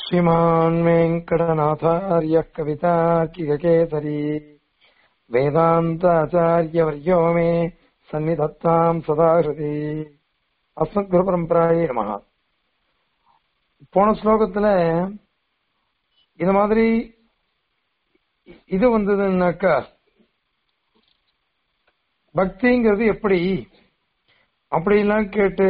श्रीमान् वेङ्कटनाथार्यः कवितार्किककेसरी वेदान्ताचार्यवर्यो मे सन्निधत्ताम् सदा ஹிருதி அஸ்மத் குரு பரம்பராயே நமஹ போன ஸ்லோகத்துல இது மாதிரி இது வந்ததுன்னாக்கா பக்திங்கிறது எப்படி அப்படிலாம் கேட்டு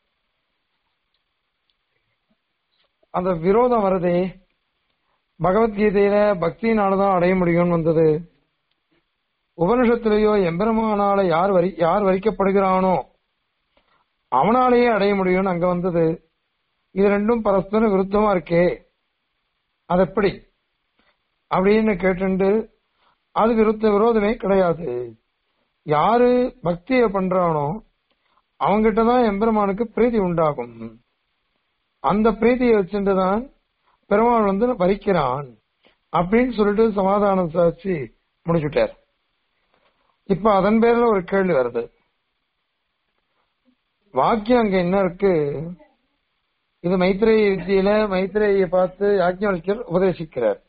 அந்த விரோதம் வருதே பகவத்கீதையில பக்தியினாலதான் அடைய முடியும்னு வந்தது உபனிஷத்திலேயோ எம்பெருமானால யார் வரி யார் வரிக்கப்படுகிறானோ அவனாலேயே அடைய முடியும்னு அங்க வந்தது இது ரெண்டும் பரஸ்பர விருத்தமா இருக்கே அது எப்படி அப்படின்னு கேட்டு அது விருத்த விரோதமே கிடையாது யாரு பக்திய பண்றானோ அவங்கிட்டதான் எம்பெருமானுக்கு பிரீதி உண்டாகும் அந்த பிரீதியை வச்சுட்டுதான் பெருமாள் வந்து வரிக்கிறான் அப்படின்னு சொல்லிட்டு சமாதானம் சாட்சி முடிச்சுட்டார் இப்ப அதன் பேர்ல ஒரு கேள்வி வருது வாக்கியம் அங்க என்ன இருக்கு இது மைத்ரேய வித்தியில மைத்ரேய பார்த்து யாஜ்ஞவல்யர் உபதேசிக்கிறார்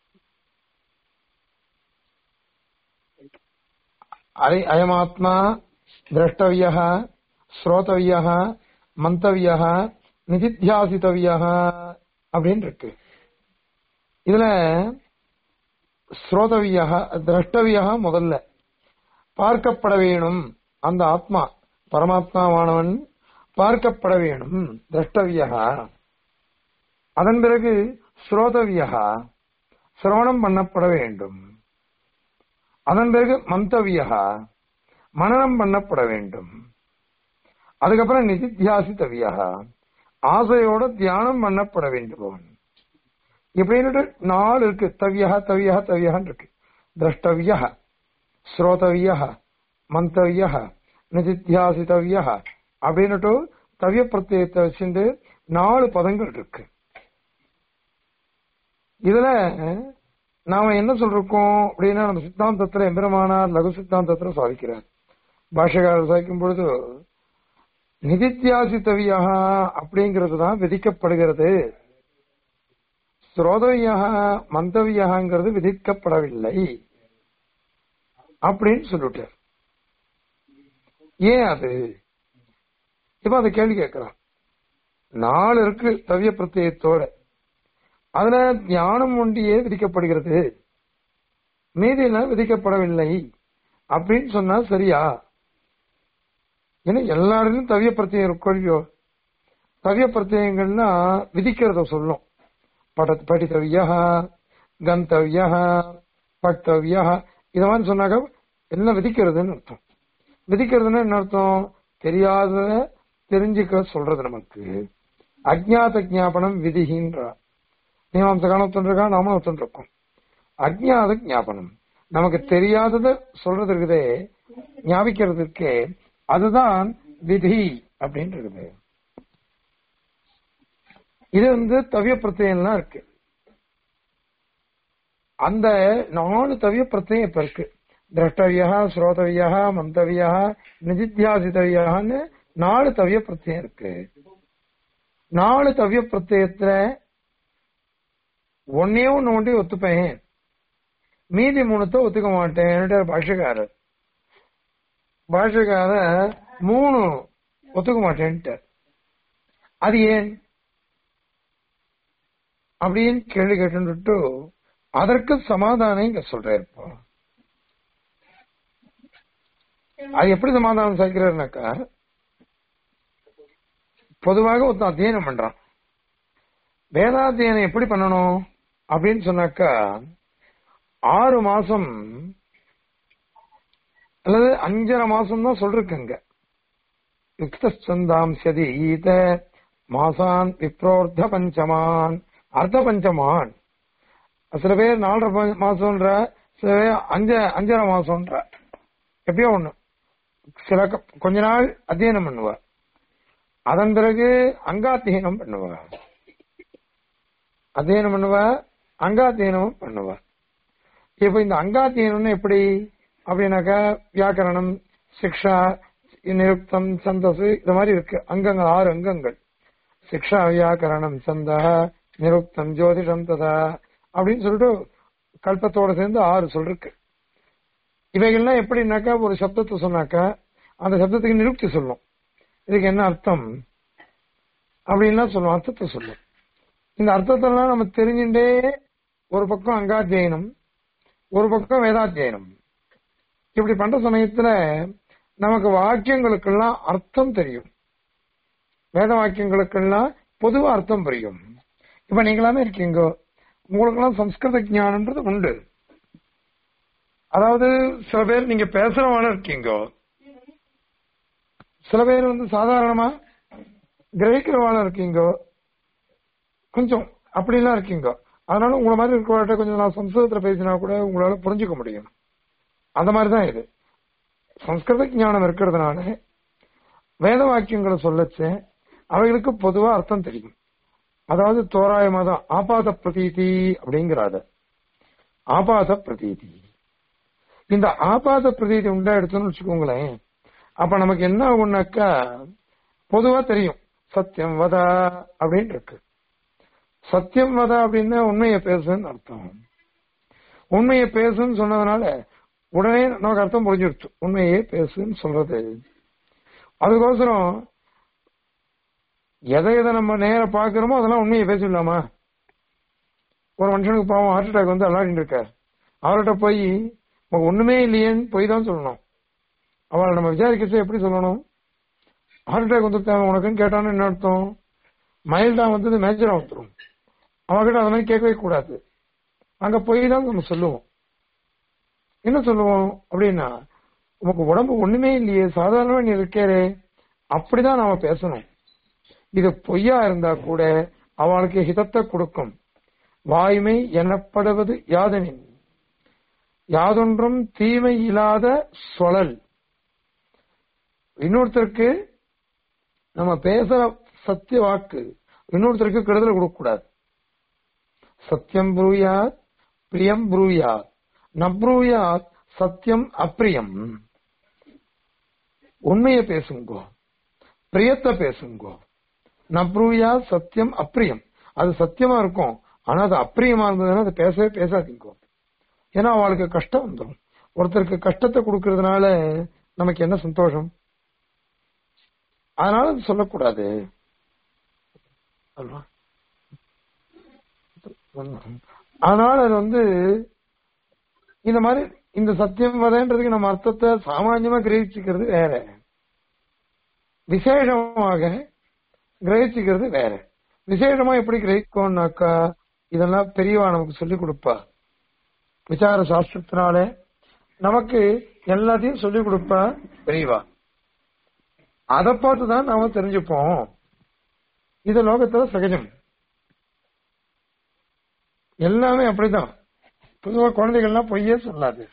அரை அயமாத்மா திரஷ்டவிய ஸ்ரோதவிய மந்தவிய நிதித்தியாசித்தவிய அப்படின்னு இருக்கு இதுல ஸ்ரோதவிய திரஷ்டவிய முதல்ல பார்க்கப்பட வேணும் அந்த ஆத்மா பரமாத்மாவானவன் பார்க்கப்பட வேணும் திரஷ்டவியா அதன் பிறகு ஸ்ரோதவியா சிரவணம் பண்ணப்பட வேண்டும் அதன் பிறகு மந்தவியா மனநம் பண்ணப்பட வேண்டும் அதுக்கப்புறம் நிதித்தியாசித்தவியா ஆசையோட தியானம் பண்ணப்பட வேண்டும் அவன் இப்படின்னு நாலு இருக்கு தவியா தவியா தவியான்னு இருக்கு திரஷ்டவியா ஸ்ரோதவிய மந்தவிய நிதித்தியாசித்தவிய அப்படின்னுட்டு தவிய பிரத்யத்தை வச்சுட்டு நாலு பதங்கள் இருக்கு இதுல நாம என்ன சொல்றோம் அப்படின்னா நம்ம சித்தாந்தத்துல எம்பெருமானார் லகு சித்தாந்தத்துல சாதிக்கிறார் பாஷகாரர் சாதிக்கும் பொழுது நிதித்தியாசித்தவியா அப்படிங்கிறது தான் விதிக்கப்படுகிறது ஸ்ரோதவியா மந்தவியாங்கிறது விதிக்கப்படவில்லை அப்படின்னு சொல்லிட்டார் ஏன் அது இப்ப அந்த கேள்வி கேட்கிறான் நாலு இருக்கு தவிய பிரத்யத்தோட அதுல ஞானம் ஒன்றியே விதிக்கப்படுகிறது மீதியில விதிக்கப்படவில்லை அப்படின்னு சொன்னா சரியா ஏன்னா எல்லாரிலும் தவிய பிரத்யம் இருக்கோ தவிய பிரத்யங்கள்னா விதிக்கிறத சொல்லும் பட படித்தவியா கந்தவியா பக்தவியா இத மாதிரி சொன்னாக்க எல்லாம் விதிக்கிறதுன்னு அர்த்தம் விதிக்கிறதுன்னா என்ன அர்த்தம் தெரியாத தெரிஞ்சுக்க சொல்றது நமக்கு அஜ்ஞாத ஜாபனம் விதிகின்றா மீமாம்ச காலத்தொன்றிருக்கா நாம ஒத்தொன்றிருக்கோம் அஜ்ஞாத ஜாபனம் நமக்கு தெரியாதத சொல்றது இருக்குதே ஞாபிக்கிறதுக்கு அதுதான் விதி அப்படின்னு இருக்குது இது வந்து தவிய பிரத்யம்லாம் இருக்கு அந்த நாலு தவிய பிரத்யம் இப்ப இருக்கு திரஷ்டவியா ஸ்ரோதவியா மந்தவியா நிதித்தியாசிதவியான்னு நாலு தவிய பிரத்யம் இருக்கு நாலு தவிய பிரத்யத்துல ஒன்னே ஒண்ணு ஒண்டி ஒத்துப்பேன் மீதி மூணுத்த ஒத்துக்க மாட்டேன் பாஷக்காரர் பாஷக்காரர் மூணு ஒத்துக்க மாட்டேன்ட்டு அது ஏன் அப்படின்னு கேள்வி கேட்டு அதற்கு சமாதானம் இங்க சொல்றாரு இப்போ அது எப்படி சமாதானம் சாய்க்கிறாருனாக்கா பொதுவாக ஒருத்தன் அத்தியனம் பண்றான் வேதாத்தியனம் எப்படி பண்ணணும் அப்படின்னு சொன்னாக்கா ஆறு மாசம் அல்லது அஞ்சரை மாசம் தான் சொல்றேங்க யுக்தந்தாம் சதி ஈத மாசான் விப்ரோர்த்த பஞ்சமான் அர்த்த பஞ்சமான் சில பேர் நாலரை மாசம்ன்ற சில பேர் அஞ்சு அஞ்சரை மாசம்ன்ற எப்பயோ ஒண்ணு சில கொஞ்ச நாள் அத்தியனம் பண்ணுவா அதன் பிறகு அங்காத்தியனம் பண்ணுவா அத்தியனம் பண்ணுவா அங்காத்தியனமும் பண்ணுவா இப்ப இந்த அங்காத்தியனம்னு எப்படி அப்படின்னாக்கா வியாக்கரணம் சிக்ஷா நிருக்தம் சந்தஸ் இது மாதிரி இருக்கு அங்கங்கள் ஆறு அங்கங்கள் சிக்ஷா வியாக்கரணம் சந்தா நிருப்தம் ஜோதிடம் ததா அப்படின்னு சொல்லிட்டு கல்பத்தோட சேர்ந்து ஆறு சொல் இருக்கு இவைகள்லாம் எப்படின்னாக்கா ஒரு சப்தத்தை சொன்னாக்கா அந்த சப்தத்துக்கு நிருப்தி சொல்லும் இதுக்கு என்ன அர்த்தம் அப்படின்லாம் சொல்லும் அர்த்தத்தை சொல்லும் இந்த அர்த்தத்தெல்லாம் நம்ம தெரிஞ்சுட்டே ஒரு பக்கம் அங்காத்தியனம் ஒரு பக்கம் வேதாத்தியனம் இப்படி பண்ற சமயத்துல நமக்கு வாக்கியங்களுக்கெல்லாம் அர்த்தம் தெரியும் வேத வாக்கியங்களுக்கெல்லாம் பொதுவா அர்த்தம் புரியும் இப்ப நீங்களாமே இருக்கீங்க உங்களுக்கெல்லாம் சம்ஸ்கிருத ஞானம்ன்றது உண்டு அதாவது சில பேர் நீங்க பேசுறவங்க இருக்கீங்க சில பேர் வந்து சாதாரணமா கிரகிக்கிறவாள இருக்கீங்க கொஞ்சம் அப்படிலாம் இருக்கீங்க அதனால உங்களை மாதிரி இருக்கிறவர்கிட்ட கொஞ்சம் நான் சம்ஸ்கிருதத்துல பேசினா கூட உங்களால புரிஞ்சுக்க முடியும் அந்த மாதிரிதான் இது சம்ஸ்கிருத ஞானம் இருக்கிறதுனால வேத வாக்கியங்களை சொல்லச்சு அவைகளுக்கு பொதுவா அர்த்தம் தெரியும் அதாவது தோராயமா தான் ஆபாத பிரதீதி அப்படிங்கிறாத ஆபாத பிரதீதி இந்த ஆபாத பிரதீதி உண்டா எடுத்தோம்னு வச்சுக்கோங்களேன் அப்ப நமக்கு என்ன ஆகும்னாக்கா பொதுவா தெரியும் சத்தியம் வதா அப்படின்னு இருக்கு சத்தியம் வதா அப்படின்னா உண்மையை பேசுன்னு அர்த்தம் உண்மையை பேசுன்னு சொன்னதுனால உடனே நமக்கு அர்த்தம் புரிஞ்சிருச்சு உண்மையே பேசுன்னு சொல்றது அதுக்கோசரம் எதை எதை நம்ம நேர பாக்குறோமோ அதெல்லாம் உண்மையை பேசிடலாமா ஒரு மனுஷனுக்கு பாவம் ஹார்ட் அட்டாக் வந்து அல்லாடிட்டு இருக்கார் அவர்கிட்ட போய் உனக்கு ஒண்ணுமே இல்லையேன்னு போய் தான் சொல்லணும் அவளை நம்ம விசாரிக்கிறது எப்படி சொல்லணும் ஹார்ட் அட்டாக் வந்து உனக்குன்னு கேட்டான்னு என்ன அர்த்தம் மைல்டா வந்தது மேஜரா வந்துடும் அவன்கிட்ட அந்த மாதிரி கேட்கவே கூடாது அங்க போய் தான் நம்ம சொல்லுவோம் என்ன சொல்லுவோம் அப்படின்னா உனக்கு உடம்பு ஒண்ணுமே இல்லையே சாதாரணமா நீ இருக்கேரே அப்படிதான் நாம பேசணும் இது பொய்யா இருந்தா கூட அவளுக்கு ஹிதத்தை கொடுக்கும் வாய்மை எனப்படுவது யாதனின் யாதொன்றும் தீமை இல்லாத சொலல் இன்னொருத்தருக்கு நம்ம பேசுற சத்திய வாக்கு இன்னொருத்தருக்கு கெடுதல் கொடுக்கக்கூடாது சத்தியம் ப்ரூயாத் பிரியம் ப்ரூயாத் நப்ரூயாத் சத்தியம் அப்பிரியம் உண்மையை பேசுங்கோ பிரியத்தை பேசுங்கோ நப்ரூயா சத்தியம் அப்பிரியம் அது சத்தியமா இருக்கும் ஆனா அது அப்பிரியமா இருந்ததுன்னா அது பேசவே பேசாதீங்கோ ஏன்னா அவளுக்கு கஷ்டம் வந்துடும் ஒருத்தருக்கு கஷ்டத்தை கொடுக்கறதுனால நமக்கு என்ன சந்தோஷம் அதனால அது சொல்லக்கூடாது அல்வா? அதனால அது வந்து இந்த மாதிரி இந்த சத்தியம் வதைன்றதுக்கு நம்ம அர்த்தத்தை சாமான்யமா கிரகிச்சுக்கிறது வேற விசேஷமாக கிரகிச்சுக்கிறது வேற விசேஷமா எப்படி கிரகிக்கோம்னாக்கா இதெல்லாம் பெரியவா நமக்கு சொல்லிக் கொடுப்பா விசார சாஸ்திரத்தினால நமக்கு எல்லாத்தையும் சொல்லிக் கொடுப்பா பெரியவா அதை பார்த்து தான் நாம தெரிஞ்சுப்போம் இது லோகத்துல சகஜம் எல்லாமே அப்படிதான் பொதுவா குழந்தைகள்லாம் பொய்யே சொல்லாது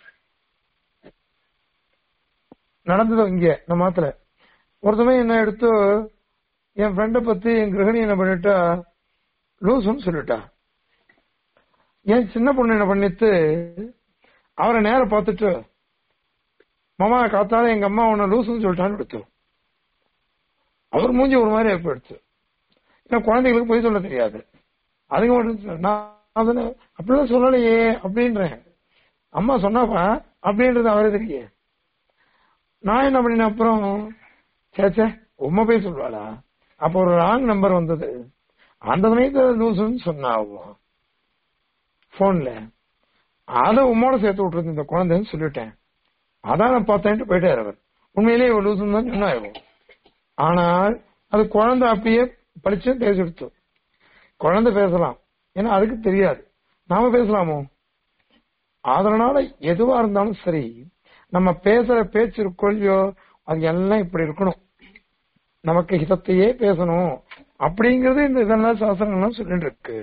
நடந்தது இங்க நம்ம மாத்துல ஒருத்தமே என்ன எடுத்து என் ஃப்ரெண்டை பத்தி என் கிரகணி என்ன பண்ணிட்டா லூசுன்னு சொல்லிட்டா என் சின்ன பொண்ணு என்ன பண்ணிட்டு அவரை நேர பார்த்துட்டு மாமா காத்தால எங்க அம்மா உன்னை லூசுன்னு சொல்லிட்டான்னு எடுத்து அவர் மூஞ்சி ஒரு மாதிரி ஏற்படுத்து ஏன்னா குழந்தைகளுக்கு போய் சொல்ல தெரியாது அதுக்கு மட்டும் சொல்ல- நான் அதுன்னு அப்படிலாம் சொல்லலையே அப்படின்றேன் அம்மா சொன்னாப்பா அப்படின்றது அவரே தெரியே நான் என்ன பண்ணினேன் அப்புறம் சேச்சே உண்மை போய் சொல்வாளா அப்போ ஒரு ராங் நம்பர் வந்தது அந்த சமயத்துல லூசுன்னு சொன்னாவோ போன்ல அதை உம்மோட சேர்த்து விட்டுருந்து இந்த குழந்தைன்னு சொல்லிட்டேன் அதான் நான் பார்த்தேன்ட்டு போயிட்டாரு அவர் உண்மையிலேயே இவ லூசுன்னு தான் சொன்னாயிரும் ஆனால் அது குழந்தை அப்பயே படிச்சு பேசி எடுத்து குழந்தை பேசலாம் ஏன்னா அதுக்கு தெரியாது நாம பேசலாமோ அதனால எதுவா இருந்தாலும் சரி நம்ம பேசுற பேச்சு இருக்கோ இல்லையோ அது எல்லாம் இப்படி இருக்கணும் நமக்கு ஹிதத்தையே பேசணும் அப்படிங்கறது இந்த இதெல்லாம் சாஸ்திரங்கள்லாம் சொல்லிட்டு இருக்கு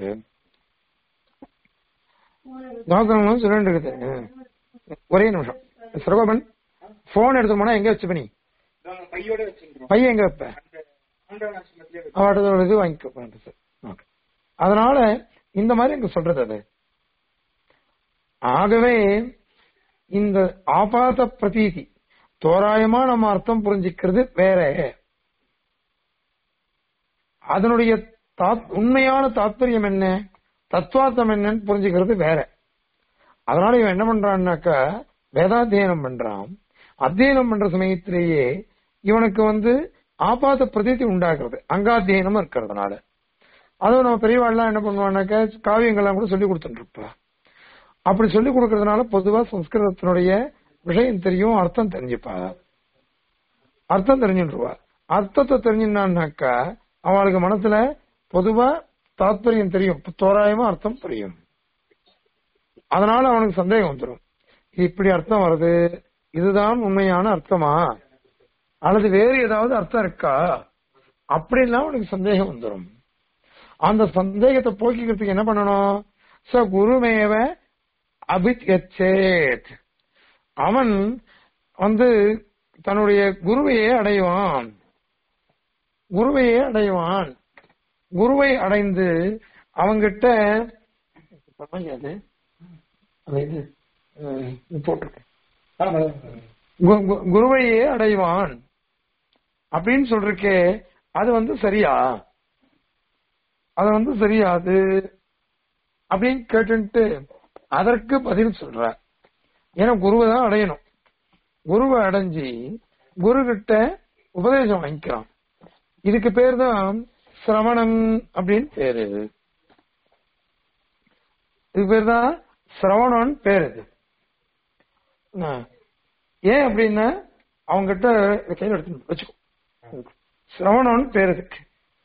சாஸ்திரங்களும் சொல்லிட்டு இருக்குது ஒரே நிமிஷம் சரகோபன் போன் எடுத்து போனா எங்க வச்சு பண்ணி நாங்க பையோட வச்சிருக்கோம் பையன் எங்க வைப்ப அந்த ஆண்டவன் ஆசிரமத்திலே வச்சிருக்கோம். அவட்டோட இது வாங்கிக்கோ போறது சார் ஓகே அதனால இந்த மாதிரி இங்க சொல்றது அது ஆகவே இந்த ஆபாத பிரதீதி தோராயமா நம்ம அர்த்தம் புரிஞ்சுக்கிறது வேற அதனுடைய தாத்- உண்மையான தாத்பரியம் என்ன தத்துவார்த்தம் என்னன்னு புரிஞ்சுக்கிறது வேற அதனால இவன் என்ன பண்றான்னாக்கா வேதாத்தியனம் பண்றான் அத்தியனம் பண்ற சமயத்திலேயே இவனுக்கு வந்து ஆபாத பிரதீதி உண்டாகிறது அங்காத்தியனம் இருக்கிறதுனால அதுவும் நம்ம பெரியவாள்லாம் என்ன பண்ணுவான்னாக்கா காவியங்கள்லாம் கூட சொல்லி கொடுத்துட்டு இருப்பா அப்படி சொல்லி கொடுக்கறதுனால பொதுவா சம்ஸ்கிருதத்தினுடைய விஷயம் தெரியும் அர்த்தம் தெரிஞ்சுப்பா அர்த்தம் தெரிஞ்சுருவா அர்த்தத்தை தெரிஞ்சுனான்னாக்கா அவளுக்கு மனசுல பொதுவா தாத்பரியம் தெரியும் தோராயமா அர்த்தம் புரியும் அதனால அவனுக்கு சந்தேகம் வந்துடும் இது இப்படி அர்த்தம் வருது இதுதான் உண்மையான அர்த்தமா அல்லது வேறு ஏதாவது அர்த்தம் இருக்கா அப்படின்னா அவனுக்கு சந்தேகம் வந்துடும் அந்த சந்தேகத்தை போக்கிக்கிறதுக்கு என்ன பண்ணணும் ச குருமேவ அபித்யச்சேத் அவன் வந்து தன்னுடைய குருவையே அடைவான் குருவையே அடைவான் குருவை அடைந்து அவங்கிட்ட அது அது இது, அஹ், இது போட்டிருக்கேன் கு- கு- குருவையே அடைவான் அப்படின்னு சொல்றக்கே அது வந்து சரியா அது வந்து சரியா அது அப்படின்னு கேட்டுட்டு அதற்கு பதில் சொல்ற ஏன்னா குருவை தான் அடையணும் குருவை அடைஞ்சு குரு கிட்ட உபதேசம் வாங்கிக்கிறான் இதுக்கு பேர் தான் சிரவணம் அப்படின்னு பேரு இதுக்கு பேர் தான் சிரவணம்னு பேர் இது என்ன? ஏன் அப்படின்னா அவங்க கிட்ட இதை கையில எடுத்து வச்சுக்கோ சிரவணம்னு பேர் இதுக்கு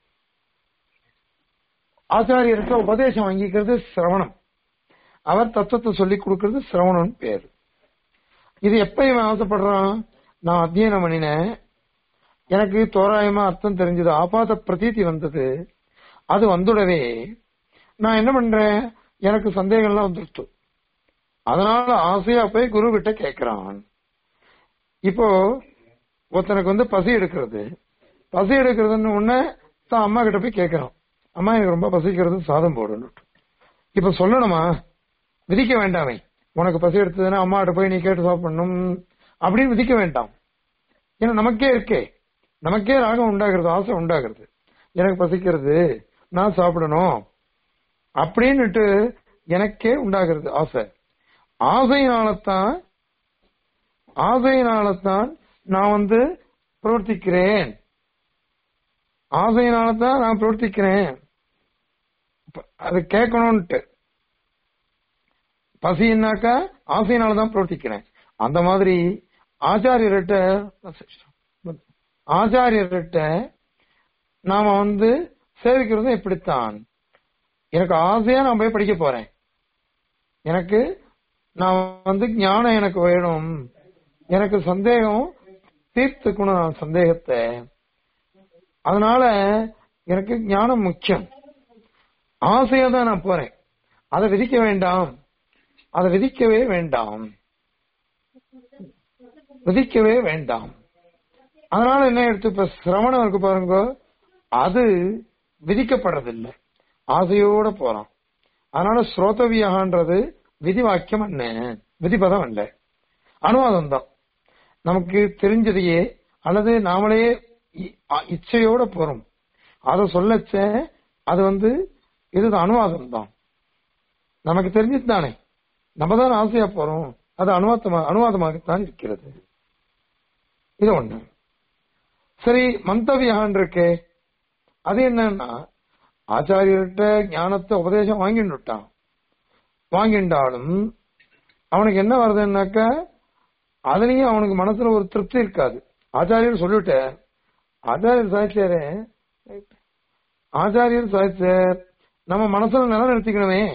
ஆச்சாரியர்கிட்ட உபதேசம் வாங்கிக்கிறது சிரவணம் அவர் தத்துவத்தை சொல்லி கொடுக்கிறது சிரவணம்னு பேர் இது எப்ப இவன் ஆசைப்படுறான் நான் அத்தியனம் பண்ணினேன் எனக்கு தோராயமா அர்த்தம் தெரிஞ்சது ஆபாத பிரதீதி வந்தது அது வந்துடவே நான் என்ன பண்றேன் எனக்கு சந்தேகம்லாம் வந்துருச்சு அதனால ஆசையா போய் குரு கிட்ட கேக்குறான் இப்போ ஒருத்தனுக்கு வந்து பசி எடுக்கிறது பசி எடுக்கிறதுன்னு உடனே தான் அம்மா கிட்ட போய் கேட்கறான் அம்மா எனக்கு ரொம்ப பசிக்கிறது சாதம் போடணும் இப்ப சொல்லணுமா விதிக்க வேண்டாமே உனக்கு பசி எடுத்ததுன்னா அம்மா கிட்ட போய் நீ கேட்டு சாப்பிடணும் அப்படின்னு விதிக்க வேண்டாம் ஏன்னா நமக்கே இருக்கே நமக்கே ராகம் உண்டாகிறது ஆசை உண்டாகிறது எனக்கு பசிக்கிறது நான் சாப்பிடணும் அப்படின்னுட்டு எனக்கே உண்டாகிறது ஆசை ஆசையினாலத்தான் ஆசையினாலத்தான் நான் வந்து பிரவர்த்திக்கிறேன் ஆசையினாலதான் நான் பிரவர்த்திக்கிறேன் ப- அது கேட்கணும்ட்டு பசின்னாக்கா ஆசையினாலதான் பிரவர்த்திக்கிறேன் அந்த மாதிரி ஆச்சாரியர்கிட்ட ஆச்சாரியர்கிட்ட நாம வந்து சேவிக்கிறதும் இப்படித்தான் எனக்கு ஆசையா நான் போய் படிக்க போறேன் எனக்கு நான் வந்து ஞானம் எனக்கு வேணும் எனக்கு சந்தேகம் தீர்த்துக்கணும் நான் சந்தேகத்தை அதனால எனக்கு ஞானம் முக்கியம் ஆசையா தான் நான் போறேன் அதை விதிக்க வேண்டாம் அதை விதிக்கவே வேண்டாம் விதிக்கவே வேண்டாம் அதனால என்ன எடுத்து இப்ப சிரவணம் இருக்கு பாருங்க அது விதிக்கப்படுறதில்லை ஆசையோட போறான் அதனால ஸ்ரோதவியகான்றது விதி வாக்கியம் என்ன விதிபதம் அல்ல அனுவாதம் தான் நமக்கு தெரிஞ்சதையே அல்லது நாமளே இ- அ- இச்சையோட போறோம் அதை சொல்லச்ச அது வந்து இது அனுவாதம் தான் நமக்கு தெரிஞ்சது தானே நம்ம தான் ஆசையா போறோம் அது அனுவாதமா அனுவாதமாகத்தான் இருக்கிறது இது ஒண்ணு சரி மந்தவியான் இருக்கே அது என்னன்னா ஆச்சாரியர்கிட்ட ஞானத்தை உபதேசம் வாங்கிட்டுட்டான் வாங்கிண்டாலும் அவனுக்கு என்ன வருதுன்னாக்கா அதுலயும் அவனுக்கு மனசுல ஒரு திருப்தி இருக்காது ஆச்சாரியர் சொல்லிட்ட ஆச்சாரியர் சாய்ச்சாரு ஆச்சாரியர் சாய்ச்சார் நம்ம மனசுல நிலம் நிறுத்திக்கணுமே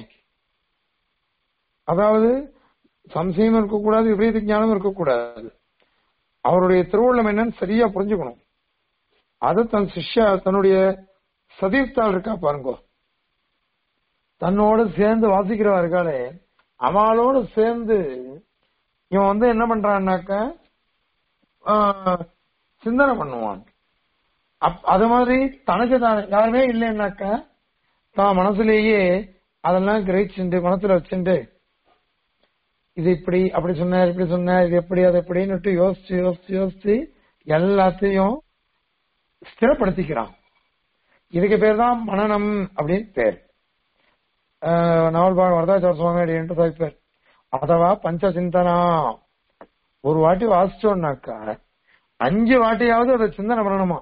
அதாவது சம்சயம் இருக்கக்கூடாது விபரீத ஞானம் இருக்கக்கூடாது அவருடைய திருவுள்ளம் என்னன்னு சரியா புரிஞ்சுக்கணும் அது தன் சிஷ்யா தன்னுடைய சதீர்த்தாள் இருக்கா பாருங்க தன்னோட சேர்ந்து வாசிக்கிறவா இருக்காளே அவளோட சேர்ந்து இவன் வந்து என்ன பண்றான்னாக்க ஆஹ், சிந்தனை பண்ணுவான் அப்- அது மாதிரி தனக்கு தான் யாருமே இல்லைன்னாக்க தான் மனசுலேயே அதெல்லாம் கிரகிச்சுட்டு மனசுல வச்சுட்டு இது இப்படி அப்படி சொன்னார் இப்படி சொன்னார் இது எப்படி அது எப்படின்னு யோசிச்சு யோசிச்சு யோசிச்சு எல்லாத்தையும் ஸ்திரப்படுத்திக்கிறான் இதுக்கு பேர் தான் மனநம் அப்படின்னு பேர் ஆஹ் நாவல்பாக வரதாச்சார சுவாமி அப்படின்ட்டு பேர் அதவா பஞ்ச சிந்தனா ஒரு வாட்டி வாசிச்சோம்னாக்கா அஞ்சு வாட்டியாவது அதை சிந்தனை பண்ணணுமா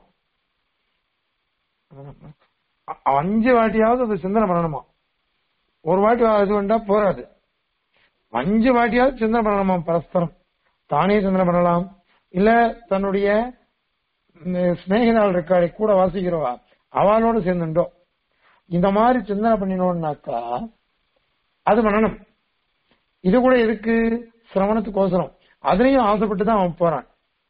அ- அஞ்சு வாட்டியாவது அதை சிந்தனை பண்ணணுமா ஒரு வாட்டி இது பண்ணா போராது அஞ்சு வாட்டியாவது சிந்தனை பண்ணணுமா பரஸ்பரம் தானே சிந்தனை பண்ணலாம் இல்ல தன்னுடைய ம், சிநேகிதாள் இருக்காளே கூட வாசிக்கிறவா அவளோட சேர்ந்துட்டோ இந்த மாதிரி சிந்தனை பண்ணினோம்னாக்கா அது மனநம் இது கூட எதுக்கு சிரவணத்துக்கோசரம் அதுலயும் ஆசைப்பட்டு தான் அவன் போறான்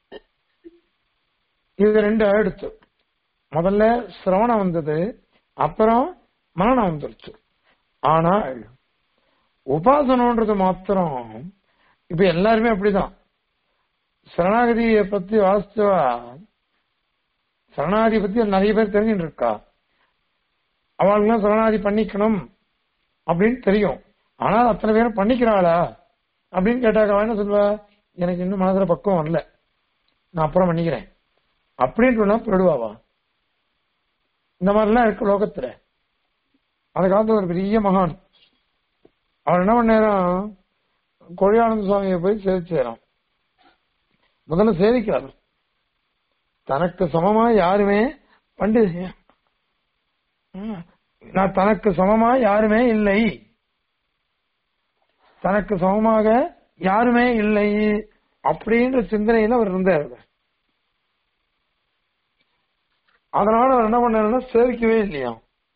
இது ரெண்டு எடுத்து முதல்ல சிரவணம் வந்தது அப்புறம் மனநம் வந்துருச்சு ஆனால் உபாசனம்ன்றது மாத்திரம் இப்ப எல்லாருமே அப்படிதான் சரணாகதியை பத்தி வாஸ்தவா சரணாகதி பத்தி நிறைய பேர் தெரிஞ்சுட்டு இருக்கா அவளுக்கெல்லாம் சரணாகதி பண்ணிக்கணும் அப்படின்னு தெரியும் ஆனால் அத்தனை பேரும் பண்ணிக்கிறாளா அப்படின்னு கேட்டாக்க அவன் என்ன சொல்லுவா எனக்கு இன்னும் மனசுல பக்குவம் வரல நான் அப்புறம் பண்ணிக்கிறேன் அப்படின்னு சொன்னா போயிடுவாவா இந்த மாதிரிலாம் இருக்கு லோகத்துல அந்த காலத்துல ஒரு பெரிய மகான் அவர் என்ன பண்ணாராம் கொழியானந்த சுவாமியை போய் சேவிச்சாராம் முதல்ல சேவிக்கிறார் தனக்கு சமமா யாருமே பண்டு நான் தனக்கு சமமா யாருமே இல்லை தனக்கு சமமாக யாருமே இல்லை அப்படின்ற சிந்தனையில அவர் இருந்தார் அதனால அவர் என்ன பண்ணாருன்னா சேவிக்கவே இல்லையா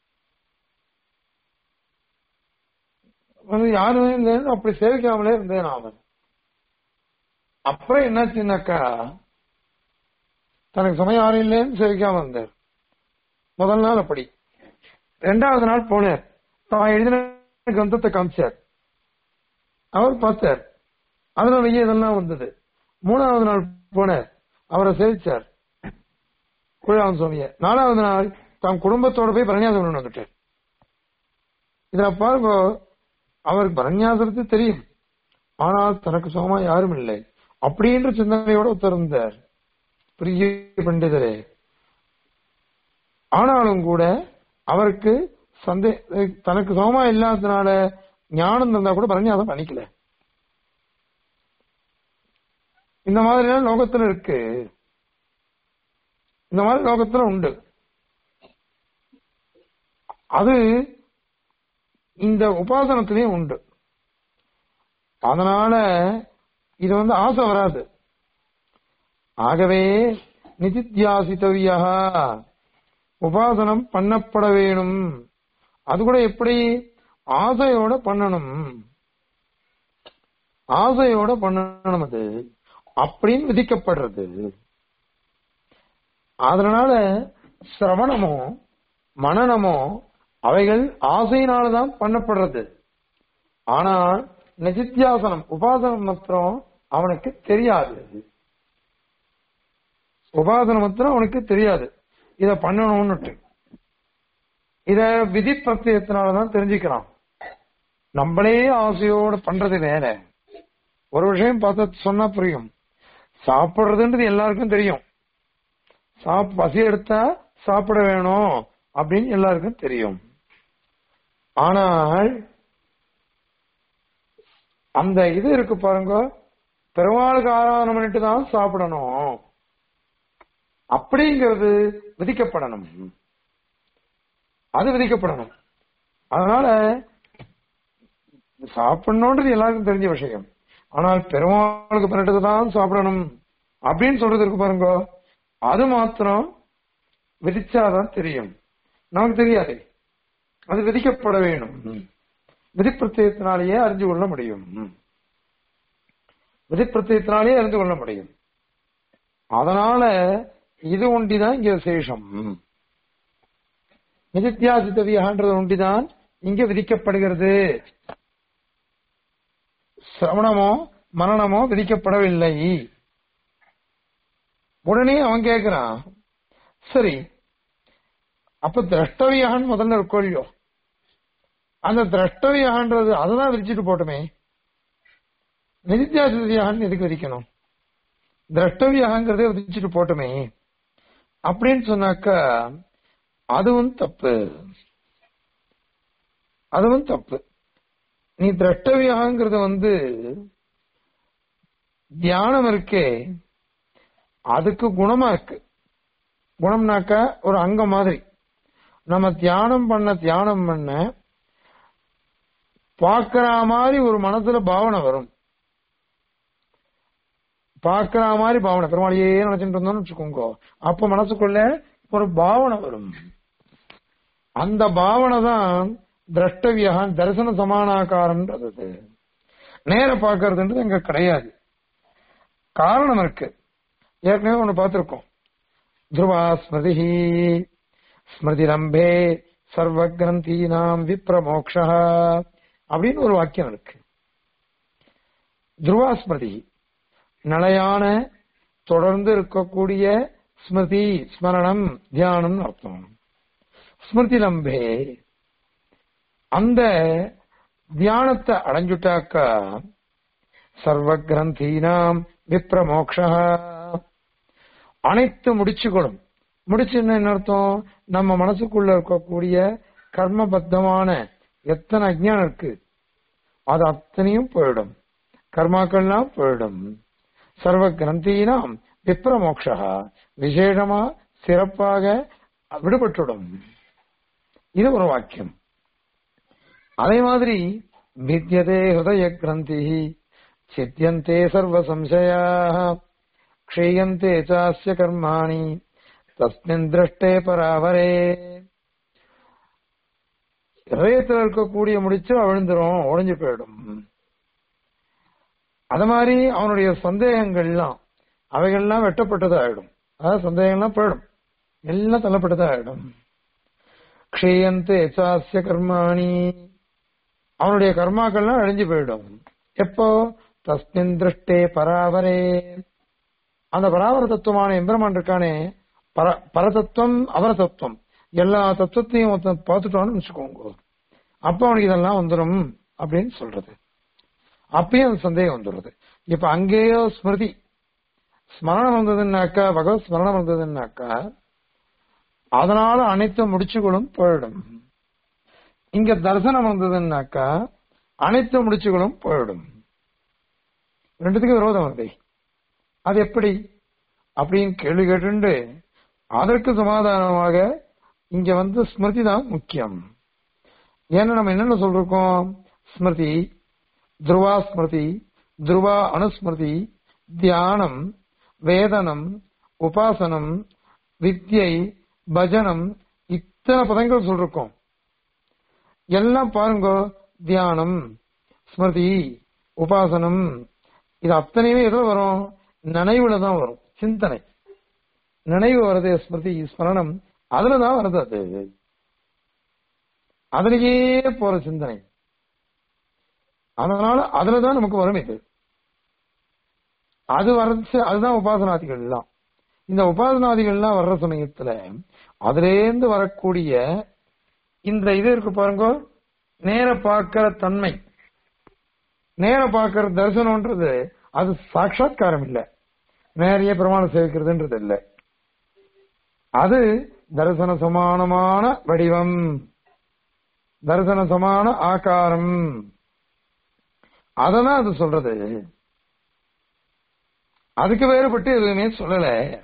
வந்து யாருமே இல்லைன்னு அப்படி சேவிக்காமலே இருந்தேன் அவன் அப்புறம் என்னாச்சுன்னாக்கா தனக்கு சமயம் யாரும் இல்லைன்னு சேவிக்காம இருந்தார் முதல் நாள் அப்படி ரெண்டாவது நாள் போனார் தான் எழுதின கிரந்தத்தை காமிச்சார் அவர் பார்த்தார் அதுல நிறைய இதெல்லாம் வந்தது மூணாவது நாள் போனார் அவரை சேவிச்சார் குழாம் சுவாமிய நாலாவது நாள் தாம் குடும்பத்தோட போய் பரநியாசம் பண்ண வந்துட்டார் இதுல பாருங்க அவருக்கு பரநியாசத்து தெரியும் ஆனால் தனக்கு சுகமா யாரும் இல்லை அப்படின்ற சிந்தனையோட உத்தரந்தார் பெரிய பண்டிதரே ஆனாலும் கூட அவருக்கு சந்தே தனக்கு சமமா இல்லாததுனால ஞானம் தந்தா கூட பரநியாசம் பண்ணிக்கல இந்த மாதிரி லோகத்துல இருக்கு இந்த மாதிரி லோகத்துல உண்டு அது இந்த உபாசனத்திலையும் உண்டு அதனால இது வந்து ஆசை வராது ஆகவே நிதித்தியாசித்தவியா உபாசனம் பண்ணப்பட வேணும் அது கூட எப்படி ஆசையோட பண்ணணும் ஆசையோட பண்ணணும் அது அப்படின்னு விதிக்கப்படுறது அதனால சிரவணமோ மனநமோ அவைகள் ஆசையினாலதான் பண்ணப்படுறது ஆனால் நிதித்தியாசனம் உபாசனம் மாத்திரம் அவனுக்கு தெரியாது உபாசனம் மாத்திரம் அவனுக்கு தெரியாது இத பண்ணணும்னுட்டு இத விதி பிரத்யத்தினாலதான் தெரிஞ்சுக்கிறான் நம்மளே ஆசையோடு பண்றது வேற ஒரு விஷயம் பார்த்து சொன்னா புரியும் சாப்பிடுறதுன்றது எல்லாருக்கும் தெரியும் சாப் பசி எடுத்தா சாப்பிட வேணும் அப்படின்னு எல்லாருக்கும் தெரியும் ஆனால் அந்த இது இருக்கு பாருங்க பெருமாளுக்கு ஆராதனை பண்ணிட்டு தான் சாப்பிடணும் அப்படிங்கிறது விதிக்கப்படணும் அது விதிக்கப்படணும் அதனால சாப்பிடணுன்றது எல்லாருக்கும் தெரிஞ்ச விஷயம் ஆனால் பெருமாளுக்கு பண்ணிட்டு தான் சாப்பிடணும் அப்படின்னு சொல்றது இருக்கு பாருங்க அது மாத்திரம் விதிச்சாதான் தெரியும் நமக்கு தெரியாது அது விதிக்கப்பட வேணும் விதி பிரத்யத்தினாலேயே அறிஞ்சு கொள்ள முடியும் விதி பிரத்யத்தினாலேயே அறிந்து கொள்ள முடியும் அதனால இது ஒண்டிதான் இங்க விசேஷம் நிதித்தியாசித்தவியான்றது ஒண்டிதான் இங்க விதிக்கப்படுகிறது சிரவணமோ மரணமோ விதிக்கப்படவில்லை உடனே அவன் கேட்கிறான் சரி அப்ப திரஷ்டவியாகன்னு முதல்ல இருக்கோ இல்லையோ அந்த திரஷ்டவியாகன்றது அதுதான் விரிச்சிட்டு போட்டுமே நிதித்தியாசிதியாகன்னு எதுக்கு விதிக்கணும் திரஷ்டவியாகங்கிறதே விதிச்சிட்டு போட்டுமே அப்படின்னு சொன்னாக்கா அதுவும் தப்பு அதுவும் தப்பு நீ திரஷ்டவியாங்கிறது வந்து தியானம் இருக்கே அதுக்கு குணமா இருக்கு குணம்னாக்க ஒரு அங்கம் மாதிரி நம்ம தியானம் பண்ண தியானம் பண்ண பார்க்கிற மாதிரி ஒரு மனசுல பாவனை வரும் பார்க்கிற மாதிரி பாவனை பெருமாளையே நினைச்சிட்டு இருந்தோம்னு வச்சுக்கோங்க அப்ப மனசுக்குள்ள ஒரு பாவனை வரும் அந்த பாவனை தான் திரஷ்டவியா தரிசன சமானாகாரம்ன்றது நேர பார்க்கறதுன்றது இங்க கிடையாது காரணம் இருக்கு ஏற்கனவே ஒண்ணு பார்த்திருக்கோம் துருவா ஸ்மிருதி ஸ்மிருதி ரம்பே சர்வ கிரந்தீனாம் விப்ரமோக்ஷ அப்படின்னு ஒரு வாக்கியம் இருக்கு துருவா ஸ்மிருதி நிலையான தொடர்ந்து இருக்கக்கூடிய ஸ்மிருதி ஸ்மரணம் தியானம் அர்த்தம் ஸ்மிருதி லம்பே அந்த தியானத்தை அடைஞ்சுட்டாக்கா சர்வ கிரந்தீனாம் விப்ரமோக்ஷ அனைத்து முடிச்சுகளும் முடிச்சுன்னா என்ன அர்த்தம் நம்ம மனசுக்குள்ள இருக்கக்கூடிய கர்மபத்தமான எத்தனை அஜ்ஞானம் இருக்கு அது அத்தனையும் போயிடும் கர்மாக்கள்லாம் போயிடும் சர்வ கிரந்தீனாம் விப்ரமோக்ஷா விசேஷமா சிறப்பாக விடுபட்டுடும் இது ஒரு வாக்கியம் அதே மாதிரி வித்தியதே ஹிருதய கிரந்தி சித்தியந்தே சர்வ சம்சயா க்ஷீயந்தே சாஸ்ய கர்மாணி தஸ்மின் திருஷ்டே பராவரே இதயத்தில் இருக்கக்கூடிய முடிச்சு அவிழ்ந்துரும் உடைஞ்சு போயிடும் அது மாதிரி அவனுடைய சந்தேகங்கள்லாம் அவைகள்லாம் வெட்டப்பட்டதாயிடும் அதாவது சந்தேகம்லாம் போயிடும் எல்லாம் தள்ளப்பட்டதாயிடும் க்ஷீயந்தே சாஸ்ய கர்மாணி அவனுடைய கர்மாக்கள்லாம் அழிஞ்சு போயிடும் எப்போ தஸ்மின் திருஷ்டே பராவரே அந்த பராவர தத்துவமான எம்பெருமான் இருக்கானே பர பரதத்துவம் அவர தத்துவம் எல்லா தத்துவத்தையும் ஒருத்தன் பார்த்துட்டோம்னு வச்சுக்கோங்க அப்ப அவனுக்கு இதெல்லாம் வந்துடும் அப்படின்னு சொல்றது அப்பயும் அந்த சந்தேகம் வந்துடுறது இப்ப அங்கேயோ ஸ்மிருதி ஸ்மரணம் வந்ததுன்னாக்கா பகவத் ஸ்மரணம் வந்ததுன்னாக்கா அதனால அனைத்து முடிச்சுகளும் போயிடும் இங்க தரிசனம் வந்ததுன்னாக்கா அனைத்து முடிச்சுகளும் போயிடும் ரெண்டுத்துக்கும் விரோதம் வருது அது எப்படி அப்படின்னு கேள்வி கேட்டு அதற்கு சமாதானமாக இங்க வந்து ஸ்மிருதி தான் முக்கியம் ஏன்னா நம்ம என்னென்ன சொல்றோம் ஸ்மிருதி துருவா ஸ்மிருதி துருவா அனுஸ்மிருதி தியானம் வேதனம் உபாசனம் வித்யை பஜனம் இத்தனை பதங்கள் சொல்றோம் எல்லாம் பாருங்க தியானம் ஸ்மிருதி உபாசனம் இது அத்தனையுமே எதுல வரும் நினைவுல தான் வரும் சிந்தனை நினைவு வருது ஸ்மிருதி ஸ்மரணம் அதுலதான் வருது அது அதுலயே போற சிந்தனை அதனால அதுலதான் நமக்கு வரும் இது அது வரச்சு அதுதான் உபாசனாதிகள் எல்லாம் இந்த உபாசனாதிகள் எல்லாம் வர்ற சமயத்துல அதுலேருந்து வரக்கூடிய இந்த இது இருக்கு பாருங்க நேர பார்க்கிற தன்மை நேர பார்க்கிற தரிசனம்ன்றது அது சாட்சா்காரம் இல்ல நேரைய பிரமாணம் சேவிக்கிறதுன்றது இல்ல அது தரிசன சமானமான வடிவம் தரிசன சமான ஆகாரம் அததான் அது சொல்றது அதுக்கு வேறுபட்டு எதுவுமே சொல்லல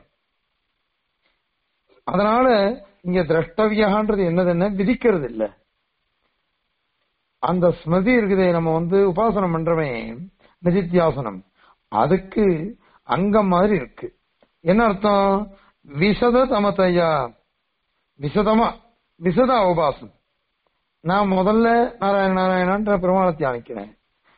அதனால இங்க திரஷ்டவியான்றது என்னதுன்னு விதிக்கிறது இல்ல அந்த ஸ்மிருதி இருக்குதே நம்ம வந்து உபாசனம் பண்றவே நிதித்தியாசனம் அதுக்கு அங்கம் மாதிரி இருக்கு என்ன அர்த்தம் விசத தமத்தையா விசதமா விசத உபாசம் நான் முதல்ல நாராயண நாராயணன்ற பெருமாளை தியானிக்கிறேன்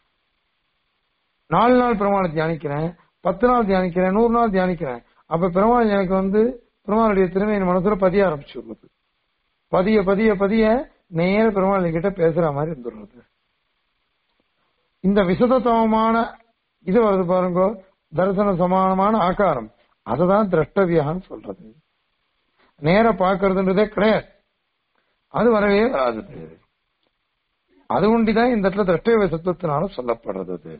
நாலு நாள் பெருமாளை தியானிக்கிறேன் பத்து நாள் தியானிக்கிறேன் நூறு நாள் தியானிக்கிறேன் அப்ப பெருமாள் எனக்கு வந்து பெருமாளுடைய திறமை என் மனசுல பதிய ஆரம்பிச்சு விடுறது பதிய பதிய பதிய நேர பெருமாள் கிட்ட பேசுற மாதிரி இருந்துடுறது இந்த விசதத்தமமான இது வருது பாருங்க தரிசன சமானமான ஆகாரம் அதுதான் திரஷ்டவியான்னு சொல்றது நேர பாக்குறதுன்றதே கிடையாது அது வரவே வராது அது ஒண்டிதான் இந்த இடத்துல திரஷ்டவிய சத்துவத்தினால சொல்லப்படுறது அது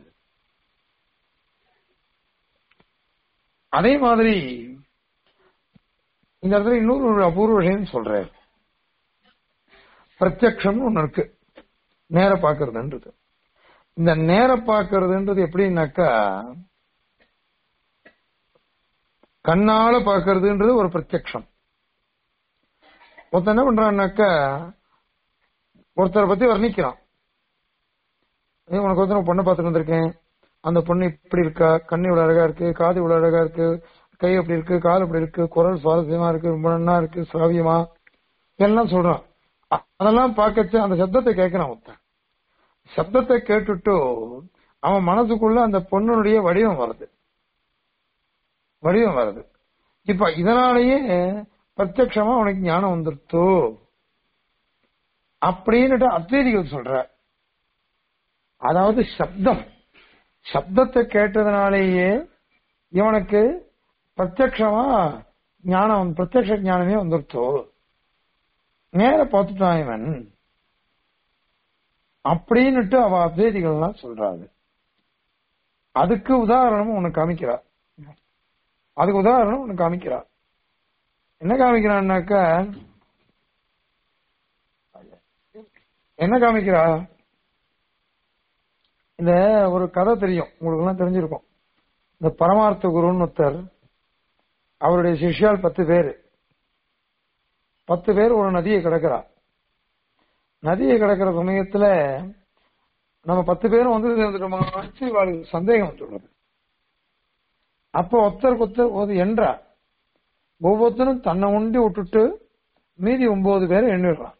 அதே மாதிரி இந்த இடத்துல இன்னொரு ஒரு அபூர்வ விஷயம் சொல்றேன் பிரத்யக்ஷம்னு ஒண்ணு இருக்கு நேர பாக்குறதுன்றது இந்த நேர பாக்குறதுன்றது எப்படின்னாக்கா கண்ணால பாக்குறதுன்றது ஒரு பிரத்யக்ஷம் ஒருத்தன் என்ன பண்றான்னாக்கா ஒருத்தரை பத்தி வர்ணிக்கிறான் ஏய், உனக்கு வந்து நான் பொண்ணை பார்த்துட்டு வந்திருக்கேன் அந்த பொண்ணு இப்படி இருக்கா கண்ணு இவ்வளவு அழகா இருக்கு காது இவ்வளவு அழகா இருக்கு கை அப்படி இருக்கு கால் அப்படி இருக்கு குரல் சுவாரஸ்யமா இருக்கு ரொம்ப நன்னா இருக்கு சுவாவியமா எல்லாம் சொல்றான் அ- அதெல்லாம் பார்க்கச்சு அந்த சப்தத்தை கேட்கிறான் ஒருத்தன் சப்தத்தை கேட்டுட்டு அவன் மனசுக்குள்ள அந்த பொண்ணுடைய வடிவம் வருது வடிவம் வருது இப்ப இதனாலேயே பிரத்யக்ஷமா அவனுக்கு ஞானம் வந்துருத்தோ அப்படின்னுட்டு அத்வைதிகள் சொல்ற அதாவது சப்தம் சப்தத்தை கேட்டதுனாலேயே இவனுக்கு பிரத்யக்ஷமா ஞானம் பிரத்யக்ஷ ஞானமே வந்துருத்தோ நேர பார்த்துட்டான் இவன் அப்படின்னுட்டு அவ அத்வைதிகள்லாம் சொல்றாரு அதுக்கு உதாரணம் உனக்கு காமிக்கிறா அதுக்கு உதாரணம் உனக்கு காமிக்கிறா என்ன காமிக்கிறான்னாக்கா என்ன காமிக்கிறா இந்த ஒரு கதை தெரியும் உங்களுக்கு எல்லாம் தெரிஞ்சிருக்கும் இந்த பரமார்த்த குருன்னு ஒருத்தர் அவருடைய சிஷ்யால் பத்து பேரு பத்து பேர் ஒரு நதியை கிடக்கிறா நதியை கிடக்கிற சமயத்துல நம்ம பத்து பேரும் வந்து சேர்ந்துட்டோமா இவாளுக்கு சந்தேகம் வந்துள்ளது அப்போ ஒருத்தருக்கு ஒருத்தர் ஒரு என்றா ஒவ்வொருத்தரும் தன்னை உண்டி விட்டுட்டு மீதி ஒன்பது பேரை எண்ணிடுறான்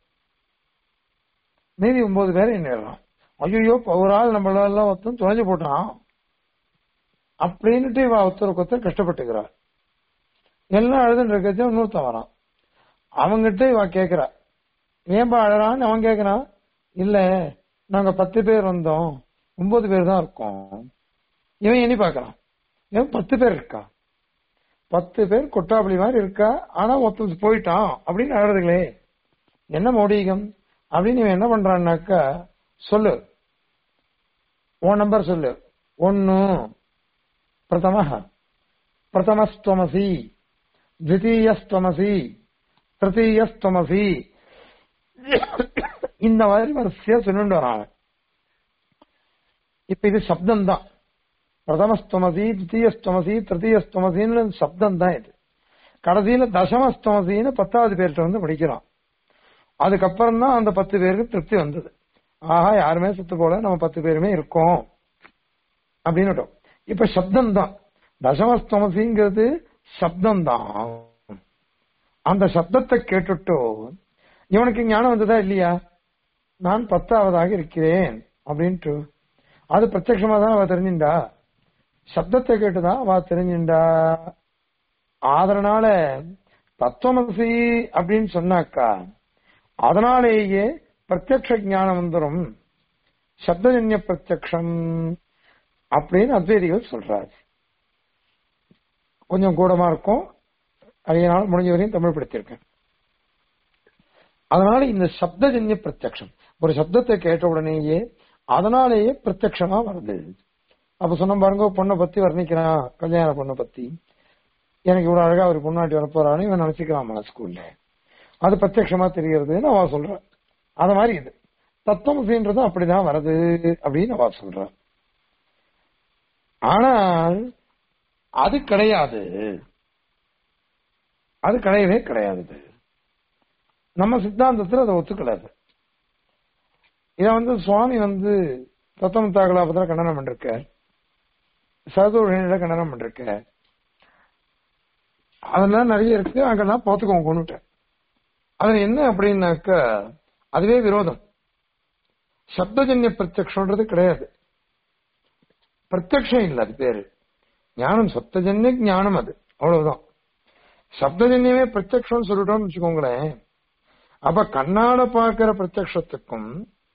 மீதி ஒன்பது பேரை எண்ணிடுறான் ஐயோ ஒரு ஆள் நம்மளெல்லாம் ஒருத்தன் தொலைஞ்சு போட்டான் அப்படின்னுட்டு இவ ஒருத்தருக்கு ஒருத்தர் கஷ்டப்பட்டுக்கிறார் எல்லாம் அழுதுன்னு இருக்கச்சு இன்னொருத்தன் வரான் அவங்கிட்ட இவ கேக்குறா ஏன்பா அழறான்னு அவன் கேக்குறான் இல்ல நாங்க பத்து பேர் வந்தோம் ஒன்பது பேர் தான் இருக்கோம் இவன் எண்ணி பாக்குறான் இவன் பத்து பேர் இருக்கா பத்து பேர் கொட்டாப்பள்ளி மாதிரி இருக்கா ஆனா ஒருத்தன் போயிட்டான் அப்படின்னு அழறதுங்களே என்ன மௌடிகம் அப்படின்னு இவன் என்ன பண்றான்னாக்கா சொல்லு உன் நம்பர் சொல்லு ஒன்னு பிரதம பிரதமஸ்துவமசி द्वितीयस्त्वमसि திருத்தீயஸ்துவமசி இந்த மாதிரி வரிசையா சொல்லிட்டு வராங்க இப்ப இது சப்தம் தான் பிரதமஸ்துவமசி தித்தீயஸ்துவமசி திருத்தீயஸ்துவமசின்னு சப்தம் தான் இது கடைசியில தசமஸ்துவமசின்னு பத்தாவது பேர்கிட்ட வந்து படிக்கிறோம் அதுக்கப்புறம் தான் அந்த பத்து பேருக்கு திருப்தி வந்தது ஆஹா யாருமே சுத்து போல நம்ம பத்து பேருமே இருக்கோம் அப்படின்னு இப்ப சப்தம் தான் தசமஸ்துவமசிங்கிறது சப்தம் தான் அந்த சப்தத்தை கேட்டுட்டோ இவனுக்கு ஞானம் வந்ததா இல்லையா நான் பத்தாவதாக இருக்கிறேன் அப்படின்ட்டு அது பிரத்யட்சமா தான் அவ தெரிஞ்சின்றா சப்தத்தை கேட்டுதான் அவ தெரிஞ்சின்றா அதனால தத்துவமசி அப்படின்னு சொன்னாக்கா அதனாலேயே பிரத்யக்ஷ ஞானம் வந்துடும் சப்தஜன்ய பிரத்யக்ஷம் அப்படின்னு அத்வைதிகள் சொல்றாரு கொஞ்சம் கூடமா இருக்கும் அதனால் முடிஞ்ச வரையும் தமிழ் படுத்தியிருக்கேன் அதனால இந்த சப்தஜன்ய பிரத்யக்ஷம் ஒரு சப்தத்தை கேட்ட உடனேயே அதனாலேயே பிரத்யக்ஷமா வருது அப்ப சொன்ன பாருங்க பொண்ணை பத்தி வர்ணிக்கிறான் கல்யாண பொண்ணை பத்தி எனக்கு இவ்வளவு அழகா ஒரு பொண்ணாட்டி வரப்போறான்னு இவன் நினைச்சுக்கிறான் மனசுக்குள்ள அது பிரத்யக்ஷமா தெரிகிறதுன்னு அவ சொல்ற அத மாதிரி இது தத்துவமசின்றதும் அப்படிதான் வருது அப்படின்னு அவ சொல்ற ஆனால் அது கிடையாது அது கிடையவே கிடையாது இது. நம்ம சித்தாந்தத்துல அதை ஒத்துக்கலாது இத வந்து சுவாமி வந்து தத்தம் தாகலாபத்துல கண்டனம் பண்ணிருக்க சதுர கண்டனம் பண்ணிருக்க அதெல்லாம் நிறைய இருக்கு அங்கெல்லாம் பார்த்துக்கோங்க கொண்டுட்டேன் அதுல என்ன அப்படின்னாக்க அதுவே விரோதம் சப்தஜன்ய பிரத்யக்ஷன்றது கிடையாது பிரத்யக்ஷம் இல்ல அது பேரு ஞானம் சப்தஜன்ய ஞானம் அது அவ்வளவுதான் சப்தஜன்யமே பிரத்யக்ஷம் சொல்லிட்டோம்னு வச்சுக்கோங்களேன் அப்ப கண்ணால பார்க்கிற பிரத்யக்ஷத்துக்கும்